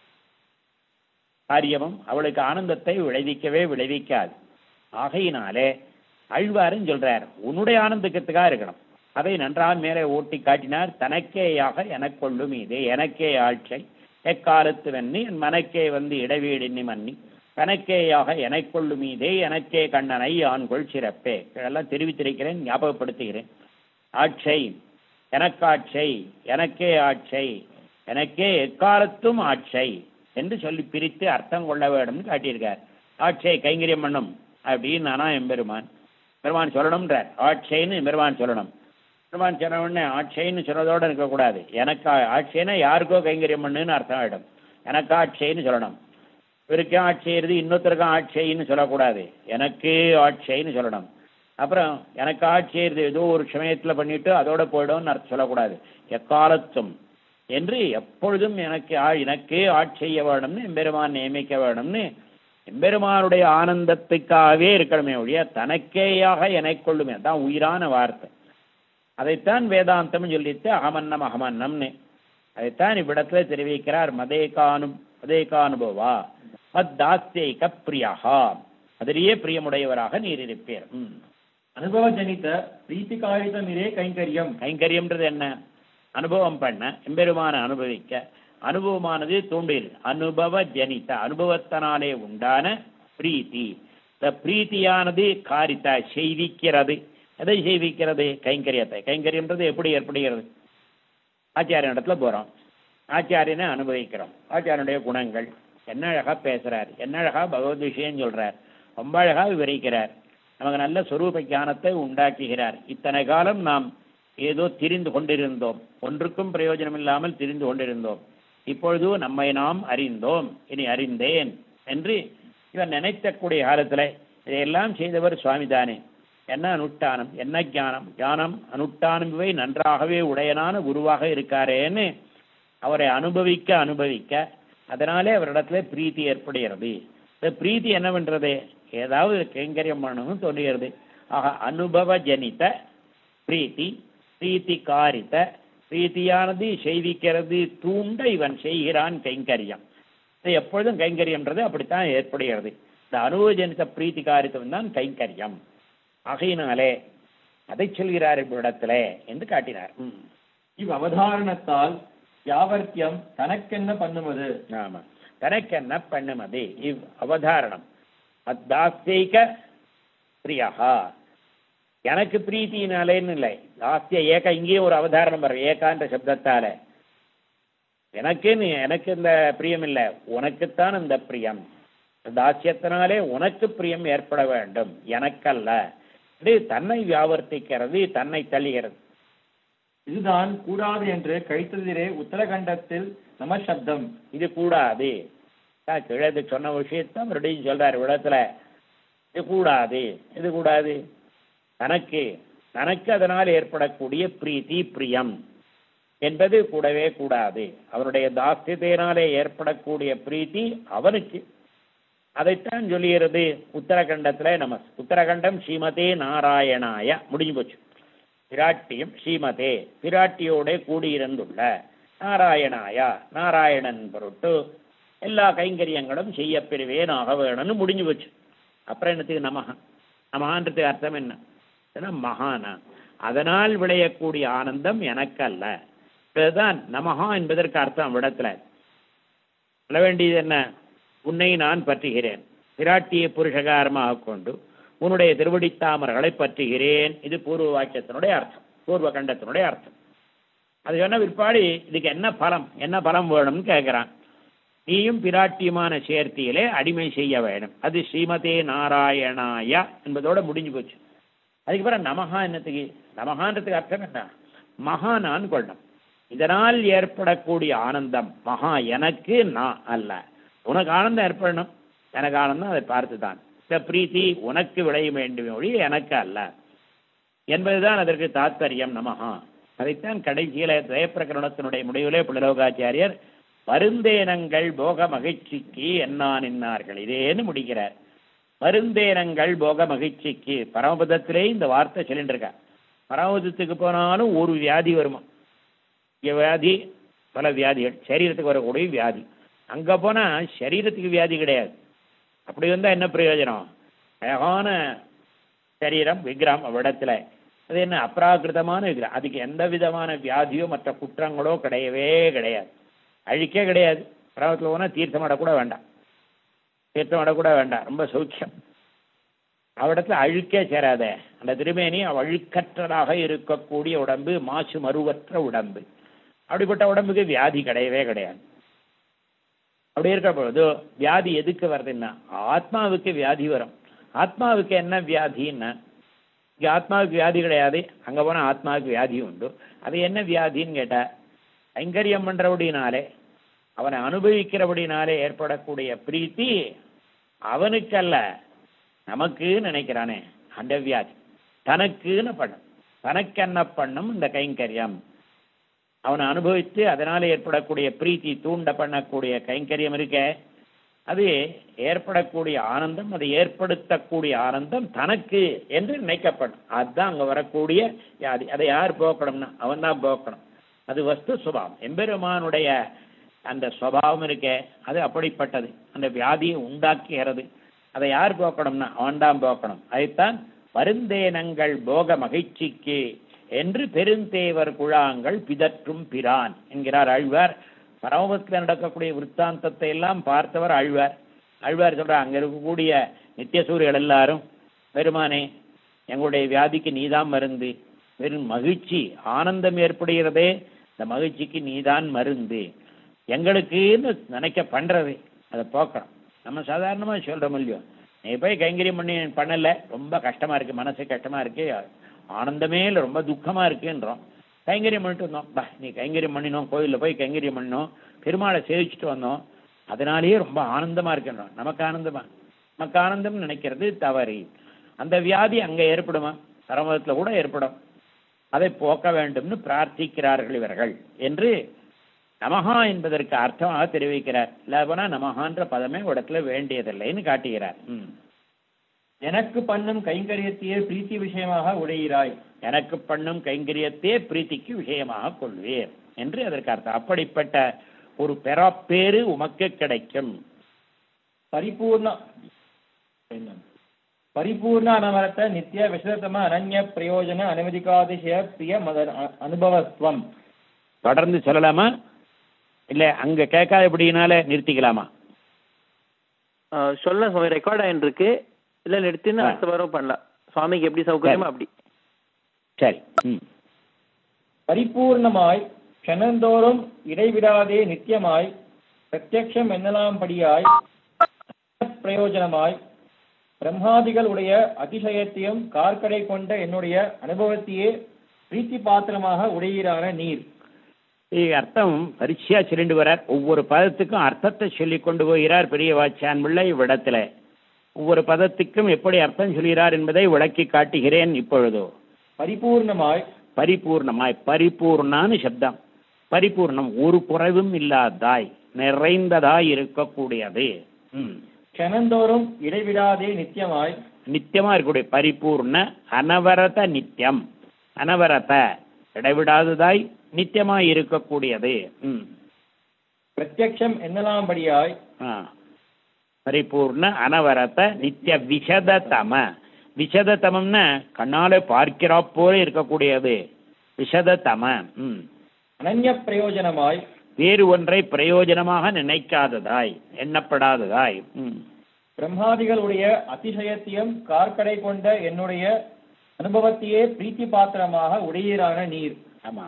காரியமும் அவளுக்கு ஆனந்தத்தை விளைவிக்கவே விளைவிக்காது ஆகையினாலே அழ்வாருன்னு சொல்றார் உன்னுடைய ஆனந்தத்துக்காக இருக்கணும் அதை நன்றாக மேலே ஓட்டி காட்டினார் தனக்கேயாக எனக்கொள்ளும் இது எனக்கே ஆட்சை எக்காலத்து வெண்ணி என் மனக்கே வந்து இடைவீடின்னி மன்னி தனக்கேயாக எனக்கொள்ளும் இதே எனக்கே கண்ணனை ஆண்கொள் சிறப்பே இதெல்லாம் தெரிவித்திருக்கிறேன் ஞாபகப்படுத்துகிறேன் ஆட்சை எனக்காட்சை எனக்கே ஆட்சை எனக்கே எக்காலத்தும் ஆட்சை என்று சொல்லி பிரித்து அர்த்தம் கொள்ள வேண்டும்னு காட்டியிருக்கார் ஆட்சை கைங்கரியம் பண்ணும் அப்படின்னு நானா எம்பெருமான் பெருமான் சொல்லணும்ன்றார் ஆட்சைன்னு பெருமான் சொல்லணும் பெருமான் சொன்ன உடனே ஆட்சைன்னு சொன்னதோட இருக்கக்கூடாது எனக்கு ஆட்சைனா யாருக்கோ கைங்கரியம் பண்ணுன்னு அர்த்தம் ஆயிடும் எனக்கு ஆட்சைன்னு சொல்லணும் இவருக்கும் ஆட்செய்கிறது இன்னொருத்தருக்கும் ஆட்சைன்னு சொல்லக்கூடாது எனக்கு ஆட்சைன்னு சொல்லணும் அப்புறம் எனக்கு ஆட்செய்கிறது ஏதோ ஒரு சமயத்தில் பண்ணிட்டு அதோட போயிடும்னு அர்த்தம் சொல்லக்கூடாது எக்காலத்தும் என்று எப்பொழுதும் எனக்கு ஆ- எனக்கே ஆட்செய்ய வேணும்னு எம்பெருமான் நியமிக்க வேணும்னு எம்பெருமானுடைய ஆனந்தத்துக்காகவே இருக்கணுமே ஒழிய தனக்கேயாக எனக் கொள்ளுமே அதான் உயிரான வார்த்தை அதைத்தான் வேதாந்தம் சொல்லிட்டு அகமன்னம் அகமன்னம்னு அதைத்தான் இவ்விடத்துல தெரிவிக்கிறார் மதேகானு மதேகானுபவா மத் தாஸ்தேக பிரியா அதிலேயே பிரியமுடையவராக நீர் இருப்பீர் ம். அனுபவ ஜனித பிரீத்தி காரிதமிரே கைங்கரியம் கைங்கரியம்ன்றது என்ன அனுபவம் பண்ண எம்பெருமான அனுபவிக்க அனுபவமானது தூண்டில் அனுபவ ஜனித அனுபவத்தினாலே உண்டான பிரீத்தி இந்த பிரீத்தியானது காரித்த செய்விக்கிறது எதை செய்விக்கிறது கைங்கரியத்தை கைங்கரியம்ன்றது எப்படி ஏற்படுகிறது ஆச்சாரியன் இடத்துல போறோம் ஆச்சாரியனை அனுபவிக்கிறோம் ஆச்சாரியனுடைய குணங்கள் என்ன அழகா பேசுறார் என்ன அழகா பகவத் விஷயம் சொல்றார் ரொம்ப அழகா விவரிக்கிறார் நமக்கு நல்ல சொரூப ஞானத்தை உண்டாக்குகிறார் இத்தனை காலம் நாம் ஏதோ திரிந்து கொண்டிருந்தோம் ஒன்றுக்கும் பிரயோஜனம் இல்லாமல் திரிந்து கொண்டிருந்தோம் இப்பொழுது நம்மை நாம் அறிந்தோம் இனி அறிந்தேன் என்று இவன் நினைக்கக்கூடிய காலத்துல இதையெல்லாம் செய்தவர் சுவாமி தானே என்ன அனுஷ்டானம் என்ன ஞானம் ஞானம் அனுஷ்டானம் இவை நன்றாகவே உடையனான குருவாக இருக்காரேன்னு அவரை அனுபவிக்க அனுபவிக்க அதனாலே அவரிடத்துல பிரீத்தி ஏற்படுகிறது இந்த பிரீத்தி என்னவென்றது ஏதாவது கைங்கரியம் பண்ணணும்னு தோன்றுகிறது ஆக அனுபவ ஜனித பிரீத்தி பிரீத்தி காரித்த பிரீத்தியானது செய்விக்கிறது தூண்ட இவன் செய்கிறான் கைங்கரியம் இது எப்பொழுதும் கைங்கரியம்ன்றது அப்படித்தான் ஏற்படுகிறது இந்த அனுபவஜனித்த பிரீத்தி காரித்தம் தான் கைங்கரியம் ஆகையினாலே அதை சொல்கிறார் இவ்விடத்துல என்று காட்டினார் ம். இவ் அவதாரணத்தால் யாவர்த்தியம் தனக்கென்ன பண்ணுவது ஆமா தனக்கென்ன பண்ணுமதி இவ் அவதாரணம் அத்தாஸ்திக பிரியா எனக்கு பிரீத்தினாலேன்னு இல்லை தாஸ்திய ஏக இங்கேயும் ஒரு அவதாரணம் வரும் ஏகான்ற சப்தத்தால எனக்குன்னு எனக்கு இந்த பிரியம் இல்லை உனக்குத்தான் இந்த பிரியம் தாசியத்தினாலே உனக்கு பிரியம் ஏற்பட வேண்டும் எனக்கல்ல இது தன்னை வியாவர்த்திக்கிறது தன்னை தள்ளுகிறது இதுதான் கூடாது என்று கழித்ததிலே உத்தரகண்டத்தில் நமசப்தம் இது கூடாது நான் கிழது சொன்ன விஷயத்த மறுபடியும் சொல்றாரு விடத்துல இது கூடாது இது கூடாது தனக்கு தனக்கு அதனால் ஏற்படக்கூடிய பிரீத்தி பிரியம் என்பது கூடவே கூடாது அவருடைய தாஸ்தியத்தினாலே ஏற்படக்கூடிய பிரீத்தி அவனுக்கு அதைத்தான் சொல்லுகிறது உத்தரகண்டத்துல நம்ம உத்தரகண்டம் ஸ்ரீமதே நாராயணாய முடிஞ்சு போச்சு பிராட்டியும் ஸ்ரீமதே பிராட்டியோட கூடியிருந்துள்ள நாராயணாயா நாராயணன் பொருட்டு எல்லா கைங்கரியங்களும் செய்ய பெறுவேன் ஆக வேணும்னு முடிஞ்சு போச்சு அப்புறம் என்னத்துக்கு நமகா நமகான்றதுக்கு அர்த்தம் என்ன ஏன்னா மகானா அதனால் விளையக்கூடிய ஆனந்தம் எனக்கல்ல இதுதான் நமகா என்பதற்கு அர்த்தம் விடத்துல சொல்ல வேண்டியது என்ன உன்னை நான் பற்றுகிறேன் பிராட்டியை புருஷகாரமாக கொண்டு உன்னுடைய திருவடித்தாமர்களை பற்றுகிறேன் இது பூர்வ வாக்கியத்தினுடைய அர்த்தம் பூர்வ கண்டத்தினுடைய அர்த்தம் அது சொன்ன பிற்பாடு இதுக்கு என்ன பலம் என்ன பலம் வேணும்னு கேட்குறான் நீயும் பிராட்டியுமான சேர்த்தியிலே அடிமை செய்ய வேணும் அது ஸ்ரீமதே நாராயணாய என்பதோட முடிஞ்சு போச்சு அதுக்கப்புறம் நமகா என்னத்துக்கு நமகான்றதுக்கு அர்த்தம் என்ன மகானான் கொள்ளணும் இதனால் ஏற்படக்கூடிய ஆனந்தம் மகா எனக்கு நான் அல்ல உனக்கு ஆனந்தம் ஏற்படணும் எனக்கு ஆனந்தம் அதை பார்த்து தான் இந்த பிரீத்தி உனக்கு விளைய வேண்டும் ஒழி எனக்கு அல்ல என்பதுதான் அதற்கு தாத்பரியம் நமகா அதைத்தான் கடைசியில ஜெயப்பிரகரணத்தினுடைய முடிவிலே புலலோகாச்சாரியர் மருந்தேனங்கள் போக மகிழ்ச்சிக்கு என்னான் என்னார்கள் இதேன்னு முடிக்கிறார் மருந்தேனங்கள் போக மகிழ்ச்சிக்கு பரமபதத்திலே இந்த வார்த்தை சொல்லிட்டு இருக்கா பரமபதத்துக்கு போனாலும் ஒரு வியாதி வருமா இங்க வியாதி பல வியாதிகள் சரீரத்துக்கு வரக்கூடிய வியாதி அங்க போனா சரீரத்துக்கு வியாதி கிடையாது அப்படி வந்தா என்ன பிரயோஜனம் அழகான சரீரம் விக்கிரம் அவ்விடத்துல அது என்ன அப்ராகிருதமான விக்கிரம் அதுக்கு எந்த விதமான வியாதியோ மற்ற குற்றங்களோ கிடையவே கிடையாது அழிக்கே கிடையாது பரவத்தில் போனால் தீர்த்தம் ஆடக்கூட வேண்டாம் தீர்த்தம் ஆடக்கூட வேண்டாம் ரொம்ப சௌக்கியம் அவ்விடத்துல அழுக்கே சேராத அந்த திருமேனி அழுக்கற்றதாக இருக்கக்கூடிய உடம்பு மாசு மறுவற்ற உடம்பு அப்படிப்பட்ட உடம்புக்கு வியாதி கிடையவே கிடையாது அப்படி இருக்க பொழுது வியாதி எதுக்கு வருதுன்னா ஆத்மாவுக்கு வியாதி வரும் ஆத்மாவுக்கு என்ன வியாதின்னா இங்கே ஆத்மாவுக்கு வியாதி கிடையாது அங்கே போனால் ஆத்மாவுக்கு வியாதி உண்டு அது என்ன வியாதின்னு கேட்டால் கைங்கரியம் பண்ணுறபடினாலே அவனை அனுபவிக்கிறபடினாலே ஏற்படக்கூடிய பிரீத்தி அவனுக்கல்ல நமக்கு நினைக்கிறானே அந்த வியாதி தனக்குன்னு பண்ணும் தனக்கு என்ன பண்ணும் இந்த கைங்கரியம் அவனை அனுபவித்து அதனால ஏற்படக்கூடிய பிரீத்தி தூண்ட பண்ணக்கூடிய கைங்கரியம் இருக்க அது ஏற்படக்கூடிய ஆனந்தம் அதை ஏற்படுத்தக்கூடிய ஆனந்தம் தனக்கு என்று நினைக்கப்படும் அதுதான் அங்க வரக்கூடிய வியாதி அதை யார் போக்கணும்னா அவன் தான் போக்கணும் அது வஸ்து சுபாவம் எம்பெருமானுடைய அந்த சுவாவம் இருக்கே அது அப்படிப்பட்டது அந்த வியாதியை உண்டாக்குகிறது அதை யார் போக்கணும்னா அவன்தான் போக்கணும் அதைத்தான் மருந்தேனங்கள் போக மகிழ்ச்சிக்கு என்று பெருந்தேவர் குழாங்கள் பிதற்றும் பிரான் என்கிறார் ஆழ்வார் பரமபத்தில் நடக்கக்கூடிய விற்த்தாந்தத்தை எல்லாம் பார்த்தவர் ஆழ்வார் ஆழ்வார் சொல்றார் அங்க இருக்கக்கூடிய நித்தியசூரிகள் எல்லாரும் பெருமானே எங்களுடைய வியாதிக்கு நீதான் மருந்து வெறும் மகிழ்ச்சி ஆனந்தம் ஏற்படுகிறதே இந்த மகிழ்ச்சிக்கு நீதான் மருந்து எங்களுக்குன்னு நினைக்க பண்றது அதை போக்கணும் நம்ம சாதாரணமா சொல்றோம் இல்லையோ நீ போய் கைங்கரியம் பண்ணி பண்ணல ரொம்ப கஷ்டமா இருக்கு மனசு கஷ்டமா இருக்கு ஆனந்தமே இல்லை ரொம்ப துக்கமா இருக்குன்றோம் கைங்கரியம் பண்ணிட்டு வந்தோம் பா நீ கைங்கரியம் பண்ணினோம் கோயிலில் போய் கைங்கரியம் பண்ணினோம் பெருமாளை சேவிச்சுட்டு வந்தோம் அதனாலேயே ரொம்ப ஆனந்தமா இருக்குன்றோம் நமக்கு ஆனந்தமா நமக்கு ஆனந்தம் நினைக்கிறது தவறு அந்த வியாதி அங்கே ஏற்படுமா பரமதத்தில் கூட ஏற்படும் அதை போக்க வேண்டும்னு பிரார்த்திக்கிறார்கள் இவர்கள் என்று நமஹா என்பதற்கு அர்த்தமாக தெரிவிக்கிறார் இல்லைனா நமஹான்ற பதமே இடத்துல வேண்டியதில்லைன்னு காட்டுகிறார் ம். எனக்கு பண்ணும் கைங்கரியத்தையே பிரீத்தி விஷயமாக உடையிறாய் எனக்கு பண்ணும் கைங்கரியத்தே பிரீத்திக்கு விஷயமாக கொள்வீர் என்று அதற்கு அர்த்தம் அப்படிப்பட்ட ஒரு பெறாப்பேறு உமக்கு கிடைக்கும் ಪರಿಪೂರ್ಣ ಪರಿಪೂರ್ಣ ಅನವರತ ನಿತ್ಯ ವಿಶದತಮ ಅನನ್ಯ ಪ್ರಯೋಜನ ಅನವಧಿಕಾತಿಶಯ ಪ್ರಿಯ ಮದ ಅ- ಅನುಭವತ್ವಂ தொடர்ந்து சொல்லலாமா இல்ல அங்க கேட்காதபடினால நிறுத்திக்கலாமா ஆஹ் சொல்ல சுவாமி ரெக்கார்ட் ஆயின்னு இருக்கு இல்ல நிறுத்தின்னு ஆ. அடுத்த வாரம் பண்ணலாம் சுவாமிக்கு எப்படி சௌகரியமோ அப்படி சரி ம் பரிபூர்ணமாய் க்ஷணந்தோறும் இடைவிடாதே நித்தியமாய் பிரத்யக்ஷம் என்னலாம்படியாய் பிரயோஜனமாய் பிரம்மாதிகளுடைய அதிசயத்தையும் கார்க்கடை கொண்ட என்னுடைய அனுபவத்தையே பிரீத்தி பாத்திரமாக உடையீரான நீர் இது அர்த்தம் பரிச்சையா சொல்லிட்டு வரார் ஒவ்வொரு பதத்துக்கும் அர்த்தத்தை சொல்லி கொண்டு போகிறார் பெரிய வாச்சான் பிள்ளை இவ்விடத்துல ஒவ்வொரு பதத்துக்கும் எப்படி அர்த்தம் சொல்கிறார் என்பதை விளக்கி காட்டுகிறேன் இப்பொழுதோ பரிபூர்ணமாய் பரிபூர்ணமாய் பரிபூர்ணான்னு சப்தம் பரிபூர்ணம் ஒரு குறைவும் இல்லாதாய் நிறைந்ததாய் இருக்கக்கூடியது ம். க்ஷணந்தோறும் இடைவிடாதே நித்தியமாய் நித்தியமா இருக்கக்கூடிய பரிபூர்ண அனவரத நித்தியம் அனவரத இடைவிடாததாய் நித்தியமாய் இருக்கக்கூடியது ம் பிரத்யக்ஷம் என்னலாம்படியாய் ஆ. பரிபூர்ண அனவரத நித்திய விஷததம விஷததமம்னா கண்ணால பார்க்கிறா போல இருக்கக்கூடியது விஷததம ம் அனன்ய பிரயோஜனமாய் வேறு ஒன்றை பிரயோஜனமாக நினைக்காததாய் எண்ணப்படாததாய் ம் பிரம்மாதிகளுடைய அதிசயத்தையும் கார்க்கடை கொண்ட என்னுடைய அனுபவத்தையே பிரீத்தி பாத்திரமாக உடையீரான நீர் ஆமா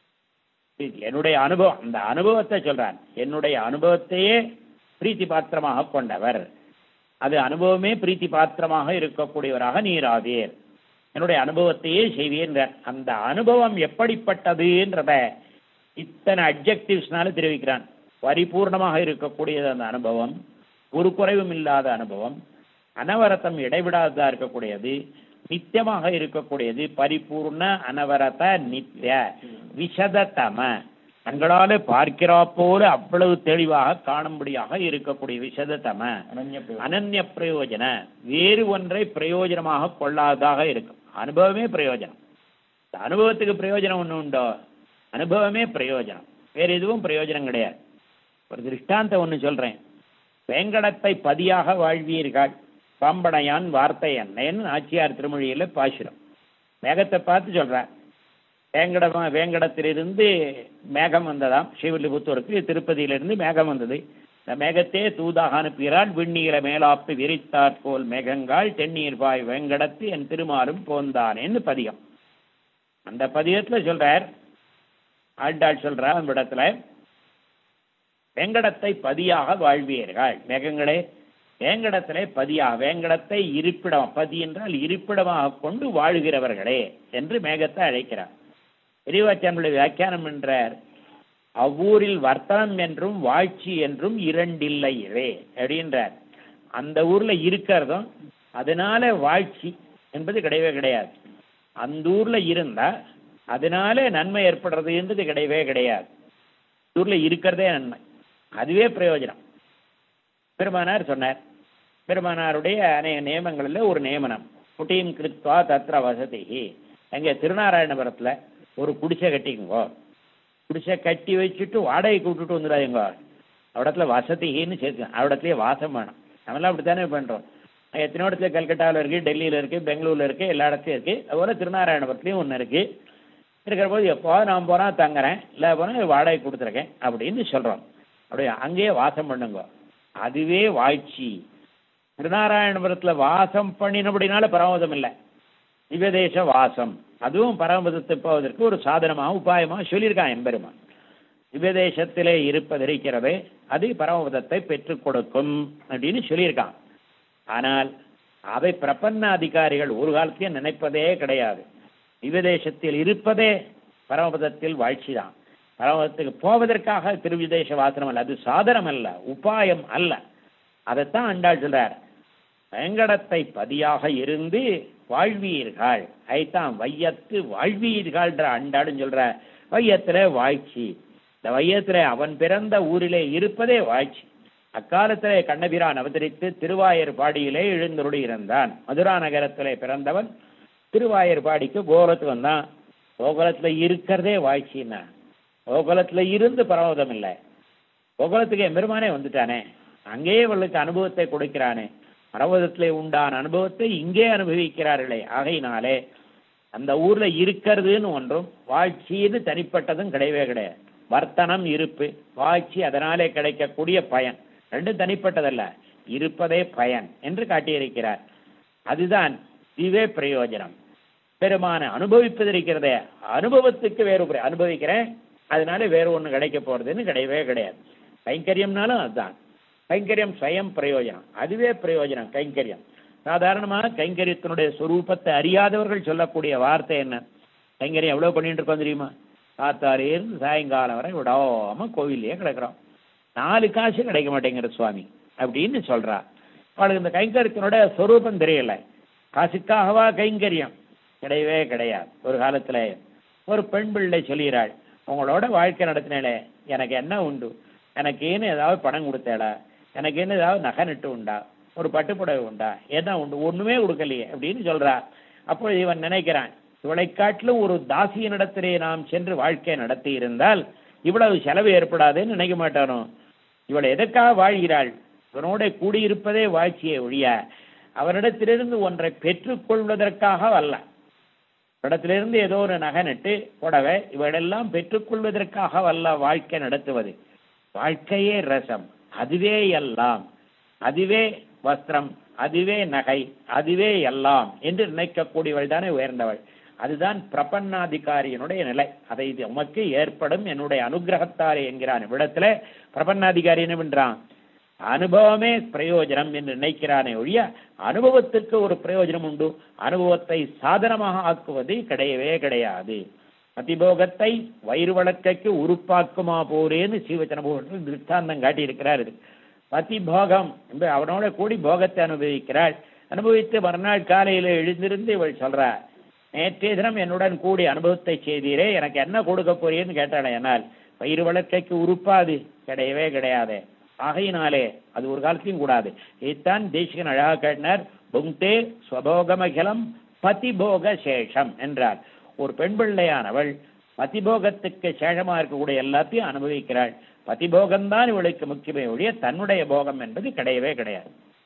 இது என்னுடைய அனுபவம் அந்த அனுபவத்தை சொல்றான் என்னுடைய அனுபவத்தையே பிரீத்தி பாத்திரமாக கொண்டவர் அது அனுபவமே பிரீத்தி பாத்திரமாக இருக்கக்கூடியவராக நீராவீர் என்னுடைய அனுபவத்தையே செய்வீர் அந்த அனுபவம் எப்படிப்பட்டதுன்றத இத்தனை அப்ஜெக்டிவ்ஸ்னால தெரிவிக்கிறான் பரிபூர்ணமாக இருக்கக்கூடியது அந்த அனுபவம் ஒரு குறைவும் இல்லாத அனுபவம் அனவரத்தம் இடைவிடாததா இருக்கக்கூடியது நித்தியமாக இருக்கக்கூடியது பரிபூர்ண அனவரத நித்திய விஷததம தங்களால பார்க்கிறா போல அவ்வளவு தெளிவாக காணும்படியாக இருக்கக்கூடிய விஷததம அனன்ய பிரயோஜனம் அனன்ய பிரயோஜன வேறு ஒன்றை பிரயோஜனமாக கொள்ளாததாக இருக்கும் அனுபவமே பிரயோஜனம் இந்த அனுபவத்துக்கு பிரயோஜனம் ஒன்று உண்டோ அனுபவமே பிரயோஜனம் வேறு எதுவும் பிரயோஜனம் கிடையாது ஒரு திருஷ்டாந்தம் ஒன்று சொல்றேன் வேங்கடத்தை பதியாக வாழ்வீர்கள் பாம்படையான் வார்த்தை என்னன்னு நாச்சியார் திருமொழியில பாசுரம் மேகத்தை பார்த்து சொல்றார் வேங்கடமா வேங்கடத்திலிருந்து மேகம் வந்ததாம் ஸ்ரீவில்லிபுத்தூருக்கு திருப்பதியிலிருந்து மேகம் வந்தது இந்த மேகத்தே தூதாக அனுப்புகிறாள் விண்ணீர மேலாப்பு விரித்தாற் போல் மேகங்கால் தென்னீர் பாய் வேங்கடத்து என் திருமாலும் போந்தானேன்னு பதிகம் அந்த பதிகத்துல சொல்றார் ஆண்டாள் சொல்றா அந்த இடத்துல வேங்கடத்தை பதியாக வாழ்வீர்கள் மேகங்களே வேங்கடத்திலே பதியாக வேங்கடத்தை இருப்பிடம் பதி என்றால் இருப்பிடமாக கொண்டு வாழ்கிறவர்களே என்று மேகத்தை அழைக்கிறார் பெரியவாச்சானுடைய வியாக்கியானம் என்றார் அவ்வூரில் வர்த்தனம் என்றும் வாழ்ச்சி என்றும் இரண்டில்லையே அப்படின்றார் அந்த ஊர்ல இருக்கிறதும் அதனால வாழ்ச்சி என்பது கிடையவே கிடையாது அந்த ஊர்ல இருந்தா அதனால நன்மை ஏற்படுறதுன்றது கிடையவே கிடையாது ஊர்ல இருக்கிறதே நன்மை அதுவே பிரயோஜனம் பெருமானார் சொன்னார் பெருமானாருடைய அநேக நியமங்களில் ஒரு நியமனம் குட்டியும் கிருத்வா தத்ர வசதி எங்க திருநாராயணபுரத்துல ஒரு குடிசை கட்டிக்குங்கோ குடிசை கட்டி வச்சுட்டு வாடகைக்கு விட்டுட்டு வந்துடாதீங்க அவடத்துல வசதின்னு சேர்த்து அவடத்துலயே வாசம் வேணும் நம்மளாம் அப்படித்தானே பண்றோம் எத்தனையோ இடத்துல கல்கட்டாவில் இருக்கு டெல்லியில இருக்கு பெங்களூர்ல இருக்கு எல்லா இடத்துலயும் இருக்கு அதுபோல திருநாராயணபுரத்துலயும் ஒன்று இருக்கு இருக்கிற போது எப்போ நான் போனா தங்குறேன் இல்லை போனா வாடகை கொடுத்துருக்கேன் அப்படின்னு சொல்றோம் அப்படியே அங்கேயே வாசம் பண்ணுங்க அதுவே வாழ்ச்சி திருநாராயணபுரத்துல வாசம் பண்ணினபடினால பரமதம் இல்லை திவ்யதேச வாசம் அதுவும் பரமபதத்தை போவதற்கு ஒரு சாதனமாக உபாயமாக சொல்லியிருக்கான் எம்பெருமான் திவ்யதேசத்திலே இருப்பதிருக்கிறது அது பரமபதத்தை பெற்றுக் கொடுக்கும் அப்படின்னு சொல்லியிருக்கான் ஆனால் அதை பிரபன்ன அதிகாரிகள் ஒரு காலத்தையும் நினைப்பதே கிடையாது திவ்யதேசத்தில் இருப்பதே பரமபதத்தில் வாழ்ச்சி தான் பரமபதத்துக்கு போவதற்காக திருவிதேச வாசனம் அல்ல அது சாதனம் அல்ல உபாயம் அல்ல அதைத்தான் அண்டாள் சொல்றார் வேங்கடத்தை பதியாக இருந்து வாழ்வீர்கள் ஐத்தான் வையத்து வாழ்வீர்கள்ன்ற அண்டாடுன்னு சொல்ற வையத்துல வாழ்ச்சி இந்த வையத்துல அவன் பிறந்த ஊரிலே இருப்பதே வாழ்ச்சி அக்காலத்திலே கண்ணபிரான் அவதரித்து திருவாயர்பாடியிலே எழுந்தருளி இருந்தான் மதுரா நகரத்திலே பிறந்தவன் திருவாயர்பாடிக்கு கோகுலத்துக்கு வந்தான் கோகுலத்துல இருக்கிறதே வாழ்ச்சின்னா கோகுலத்துல இருந்து பரமதம் இல்லை கோகுலத்துக்கு எம்பெருமானே வந்துட்டானே அங்கேயே இவளுக்கு அனுபவத்தை கொடுக்கிறானே பரவதத்திலே உண்டான அனுபவத்தை இங்கே அனுபவிக்கிறார்களே ஆகையினாலே அந்த ஊர்ல இருக்கிறதுன்னு ஒன்றும் வாழ்ச்சின்னு தனிப்பட்டதும் கிடையவே கிடையாது வர்த்தனம் இருப்பு வாழ்ச்சி அதனாலே கிடைக்கக்கூடிய பயன் ரெண்டும் தனிப்பட்டதல்ல இருப்பதே பயன் என்று காட்டியிருக்கிறார் அதுதான் இதுவே பிரயோஜனம் பெருமான அனுபவிப்பது இருக்கிறதே அனுபவத்துக்கு வேறு பிர- அனுபவிக்கிறேன் அதனால வேறு ஒன்று கிடைக்க போறதுன்னு கிடையவே கிடையாது கைங்கரியம்னாலும் அதுதான் கைங்கரியம் ஸ்வயம் பிரயோஜனம் அதுவே பிரயோஜனம் கைங்கரியம் சாதாரணமாக கைங்கரியத்தினுடைய சொரூபத்தை அறியாதவர்கள் சொல்லக்கூடிய வார்த்தை என்ன கைங்கரியம் எவ்வளோ பண்ணிட்டு இருக்கோம் தெரியுமா காத்தாலே இருந்து சாயங்காலம் வரை விடாம கோவில்லையே கிடக்குறோம் நாலு காசு கிடைக்க மாட்டேங்கிற சுவாமி அப்படின்னு சொல்றா அவளுக்கு இந்த கைங்கரியத்தினுடைய சொரூபம் தெரியல காசுக்காகவா கைங்கரியம் கிடையவே கிடையாது ஒரு காலத்துல ஒரு பெண் பிள்ளை சொல்கிறாள் உங்களோட வாழ்க்கை நடத்தினேளே எனக்கு என்ன உண்டு எனக்கு ஏன்னு ஏதாவது பணம் கொடுத்தேடா எனக்கு என்ன ஏதாவது நகை நட்டு உண்டா ஒரு பட்டுப்புடவை உண்டா என்ன உண்டு ஒண்ணுமே கொடுக்கலையே அப்படின்னு சொல்றா அப்போ இவன் நினைக்கிறான் இவளை காட்டிலும் ஒரு தாசியனிடத்திலே நாம் சென்று வாழ்க்கை நடத்தி இருந்தால் இவ்வளவு செலவு ஏற்படாதுன்னு நினைக்க மாட்டானோ இவள் எதற்காக வாழ்கிறாள் இவனோட கூடியிருப்பதே வாழ்ச்சியை ஒழிய அவனிடத்திலிருந்து ஒன்றை பெற்றுக்கொள்வதற்காக அல்ல இடத்திலிருந்து ஏதோ ஒரு நகை நட்டு புடவை இவைகளெல்லாம் பெற்றுக்கொள்வதற்காக அல்ல வாழ்க்கை நடத்துவது வாழ்க்கையே ரசம் அதுவே எல்லாம் அதுவே வஸ்திரம் அதுவே நகை அதுவே எல்லாம் என்று நினைக்கக்கூடியவள் தானே உயர்ந்தவள் அதுதான் பிரபன்னாதிகாரியினுடைய நிலை அதை இது உமக்கு ஏற்படும் என்னுடைய அனுகிரகத்தாரே என்கிறான் இவ்விடத்துல பிரபன்னாதிகாரி என்ன பண்றான் அனுபவமே பிரயோஜனம் என்று நினைக்கிறானே ஒழிய அனுபவத்துக்கு ஒரு பிரயோஜனம் உண்டு அனுபவத்தை சாதனமாக ஆக்குவது கிடையவே கிடையாது அதிபோகத்தை வயிறு வழக்கைக்கு உருப்பாக்குமா போரேன்னு சீவச்சன போகத்தில் திருஷ்டாந்தம் காட்டியிருக்கிறார் இது பதிபோகம் என்று அவனோட கூடி போகத்தை அனுபவிக்கிறாள் அனுபவித்து மறுநாள் காலையில் எழுந்திருந்து இவள் சொல்றா நேற்றைய தினம் என்னுடன் கூடி அனுபவத்தை செய்தீரே எனக்கு என்ன கொடுக்க போறீன்னு கேட்டாள் என்னால் வயிறு வளர்க்கைக்கு உருப்பாது கிடையவே கிடையாது ஆகையினாலே அது ஒரு காலத்திலும் கூடாது இதைத்தான் தேசிகன் அழகாக கேட்டினார் புங்தே ஸ்வபோகமகிலம் பதிபோக சேஷம் என்றார் ஒரு பெண் பிள்ளையானவள் பதிபோகத்துக்கு சேஷமா இருக்கக்கூடிய எல்லாத்தையும் அனுபவிக்கிறாள் பதிபோகம்தான் இவளுக்கு முக்கியமே ஒழிய தன்னுடைய போகம் என்பது கிடையவே கிடையாது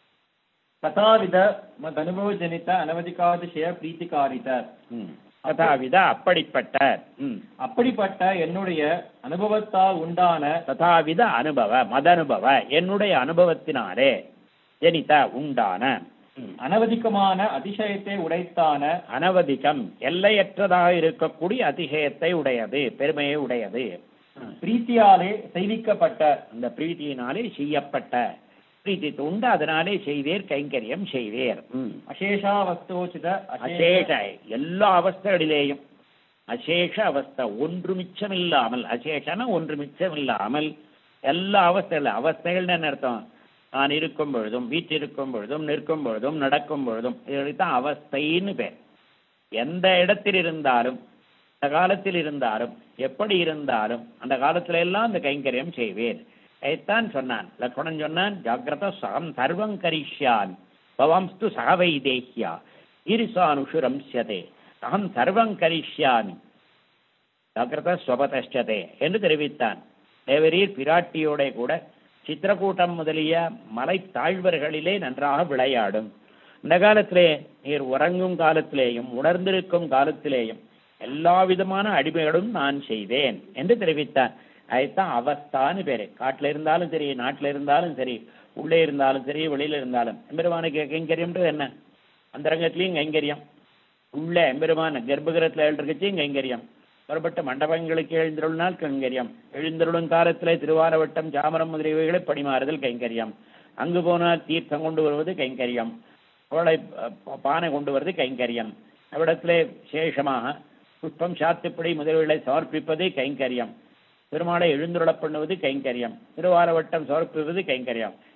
ததாவித மதனுபவஜனித அனவதிகாதிசய பிரீத்திகாரித ம். ததாவித அப்படிப்பட்ட ம். அப்படிப்பட்ட என்னுடைய அனுபவத்தால் உண்டான ததாவித அனுபவ மதனுபவ என்னுடைய அனுபவத்தினாலே ஜனித உண்டான ம். அனவதிகமான அதிசயத்தை உடைத்தான அனவதிகம் எல்லையற்றதாக இருக்கக்கூடிய அதிசயத்தை உடையது பெருமையை உடையது ம். பிரீத்தியாலே செய்விக்கப்பட்ட அந்த பிரீத்தியினாலே செய்யப்பட்ட பிரீத்தி உண்டு அதனாலே செய்வேர் கைங்கரியம் செய்வேர் ம். அசேஷாவஸ்தோச்சித அசேஷ எல்லா அவஸ்தைகளிலேயும் அசேஷ அவஸ்தை ஒன்று மிச்சமில்லாமல் அசேஷன ஒன்று மிச்சமில்லாமல் எல்லா அவஸ்தைகள் அவஸ்தைகள்னு என்ன அர்த்தம் நான் இருக்கும் பொழுதும் வீற்றிருக்கும் பொழுதும் நிற்கும் பொழுதும் நடக்கும் பொழுதும் இதுதான் அவஸ்தைன்னு பேர் எந்த இடத்தில் இருந்தாலும் அந்த காலத்தில் இருந்தாலும் எப்படி இருந்தாலும் அந்த காலத்துல எல்லாம் அந்த கைங்கரியம் செய்வேன் இதைத்தான் சொன்னான் லக்ஷ்மணன் சொன்னான் ஜாகிரத சகம் சர்வம் கரிஷ்யான் பவம்ஸ்து சகவை தேஹ்யா ஈரிசானுஷுரம்சியதே அகம் சர்வம் கரிஷ்யாமி ஜாகிரத ஸ்வபதஷ்டதே என்று தெரிவித்தான் தேவரீர் பிராட்டியோட கூட சித்திரக்கூட்டம் முதலிய மலை தாழ்வர்களிலே நன்றாக விளையாடும் இந்த காலத்திலே நீர் உறங்கும் காலத்திலேயும் உணர்ந்திருக்கும் காலத்திலேயும் எல்லா விதமான அடிமைகளும் நான் செய்வேன் என்று தெரிவித்தான் அதைத்தான் அவஸ்தான்னு பேரு காட்டுல இருந்தாலும் சரி நாட்டுல இருந்தாலும் சரி உள்ளே இருந்தாலும் சரி வெளியில இருந்தாலும் எம்பெருமானுக்கு கைங்கரியம்ன்றது என்ன அந்தரங்கத்திலையும் கைங்கரியம் உள்ள எம்பெருமான கர்ப்பகிரத்தில் எழுந்திருக்கச்சும் கைங்கரியம் புறப்பட்ட மண்டபங்களுக்கு எழுந்தருளினால் கைங்கரியம் எழுந்தருளும் காலத்திலே திருவாரவட்டம் சாமரம் முதலியவைகளை பணிமாறுதல் கைங்கரியம் அங்கு போனால் தீர்த்தம் கொண்டு வருவது கைங்கரியம் கோளை ப- பானை கொண்டு வருவது கைங்கரியம் அவ்விடத்திலே சேஷமாக புஷ்பம் சாத்துப்படி முதலியவைகளை சமர்ப்பிப்பது கைங்கரியம் பெருமாளை எழுந்துருளப் பண்ணுவது கைங்கரியம் திருவாரவட்டம் சமர்ப்பிப்பது கைங்கரியம்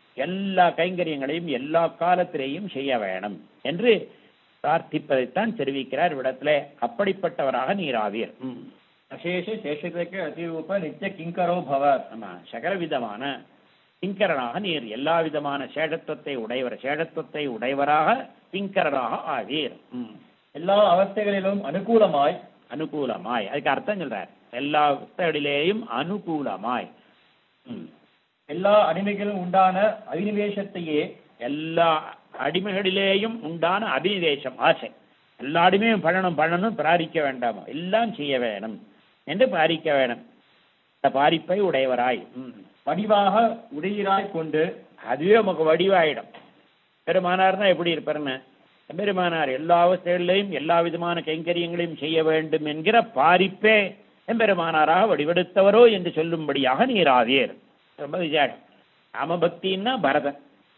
எல்லா கைங்கரியங்களையும் எல்லா காலத்திலேயும் செய்ய வேணும் என்று பிரார்த்திப்பதைத்தான் தெரிவிக்கிறார் இவ்விடத்திலே அப்படிப்பட்டவராக நீராவீர் ம். அசேஷ சேஷத்துக்கு அதிரூப நித்திய கிங்கரோ பவ ஆமா சகல விதமான கிங்கரனாக நீர் எல்லா விதமான சேடத்துவத்தை உடையவர் சேடத்துவத்தை உடையவராக கிங்கரனாக ஆவீர் ம். எல்லா அவஸ்தைகளிலும் அனுகூலமாய் அனுகூலமாய் அதுக்கு அர்த்தம் சொல்றார் எல்லா அவஸ்தைகளிலேயும் அனுகூலமாய் ம். எல்லா அடிமைகளும் உண்டான அபினிவேசத்தையே எல்லா அடிமைகளிலேயும் உண்டான அபினிவேசம் ஆசை எல்லா அடிமையும் பண்ணணும் பண்ணணும் பிராரிக்க வேண்டாமோ எல்லாம் செய்ய வேணும் என்று பாரிக்க வேணும் இந்த பாரிப்பை உடையவராய் ம். வடிவாக உடையராய் கொண்டு அதுவே நமக்கு வடிவாயிடும் பெருமானார்னா எப்படி இருப்பாருன்னு பெருமானார் எல்லா அவஸ்தைகளிலையும் எல்லா விதமான கைங்கரியங்களையும் செய்ய வேண்டும் என்கிற பாரிப்பே எம்பெருமானாராக வடிவெடுத்தவரோ என்று சொல்லும்படியாக நீராவீர் ரொம்ப விசேஷம் ராமபக்தின்னா பரதன்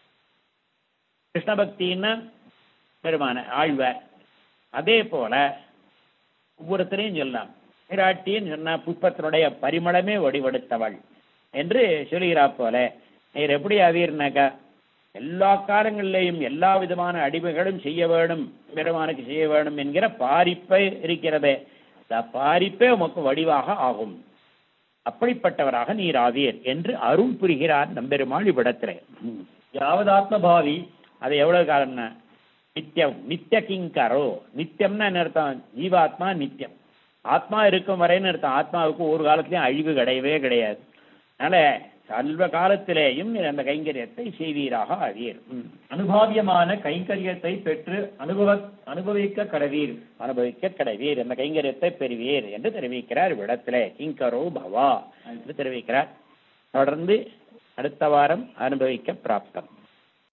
கிருஷ்ண பக்தின்னா பெருமான ஆழ்வார் அதே போல ஒவ்வொருத்தரையும் சொல்லலாம் விராட்டின்னு சொன்னா புஷ்பத்தினுடைய பரிமளமே வடிவெடுத்தவள் என்று சொல்கிறா போல நீர் எப்படி ஆவீர்னாக்கா எல்லா காலங்களிலேயும் எல்லா விதமான அடிமைகளும் செய்ய வேணும் பெருமானுக்கு செய்ய வேணும் என்கிற பாரிப்பை இருக்கிறதே அந்த பாரிப்பே உமக்கு வடிவாக ஆகும் அப்படிப்பட்டவராக நீர் ஆவீர் என்று அருள் புரிகிறார் நம்பெருமாள் இவ்விடத்திலே ம். யாவதாத்ம பாவி அது எவ்வளவு காலம்னா நித்தியம் நித்திய கிங்கரோ நித்தியம்னா என்ன அர்த்தம் ஜீவாத்மா நித்தியம் ஆத்மா இருக்கும் வரைன்னு அர்த்தம் ஆத்மாவுக்கு ஒரு காலத்திலையும் அழிவு கிடையவே கிடையாது அதனால சல்வ காலத்திலேயும் அந்த கைங்கரியத்தை செய்வீராக ஆவீர் ம். அனுபாவியமான கைங்கரியத்தை பெற்று அனுபவ அனுபவிக்க கடவீர் அனுபவிக்க கிடைவீர் அந்த கைங்கரியத்தை பெறுவீர் என்று தெரிவிக்கிறார் இவ்விடத்திலே கிங்கரோ பவா என்று தெரிவிக்கிறார் தொடர்ந்து அடுத்த வாரம் அனுபவிக்க பிராப்தம்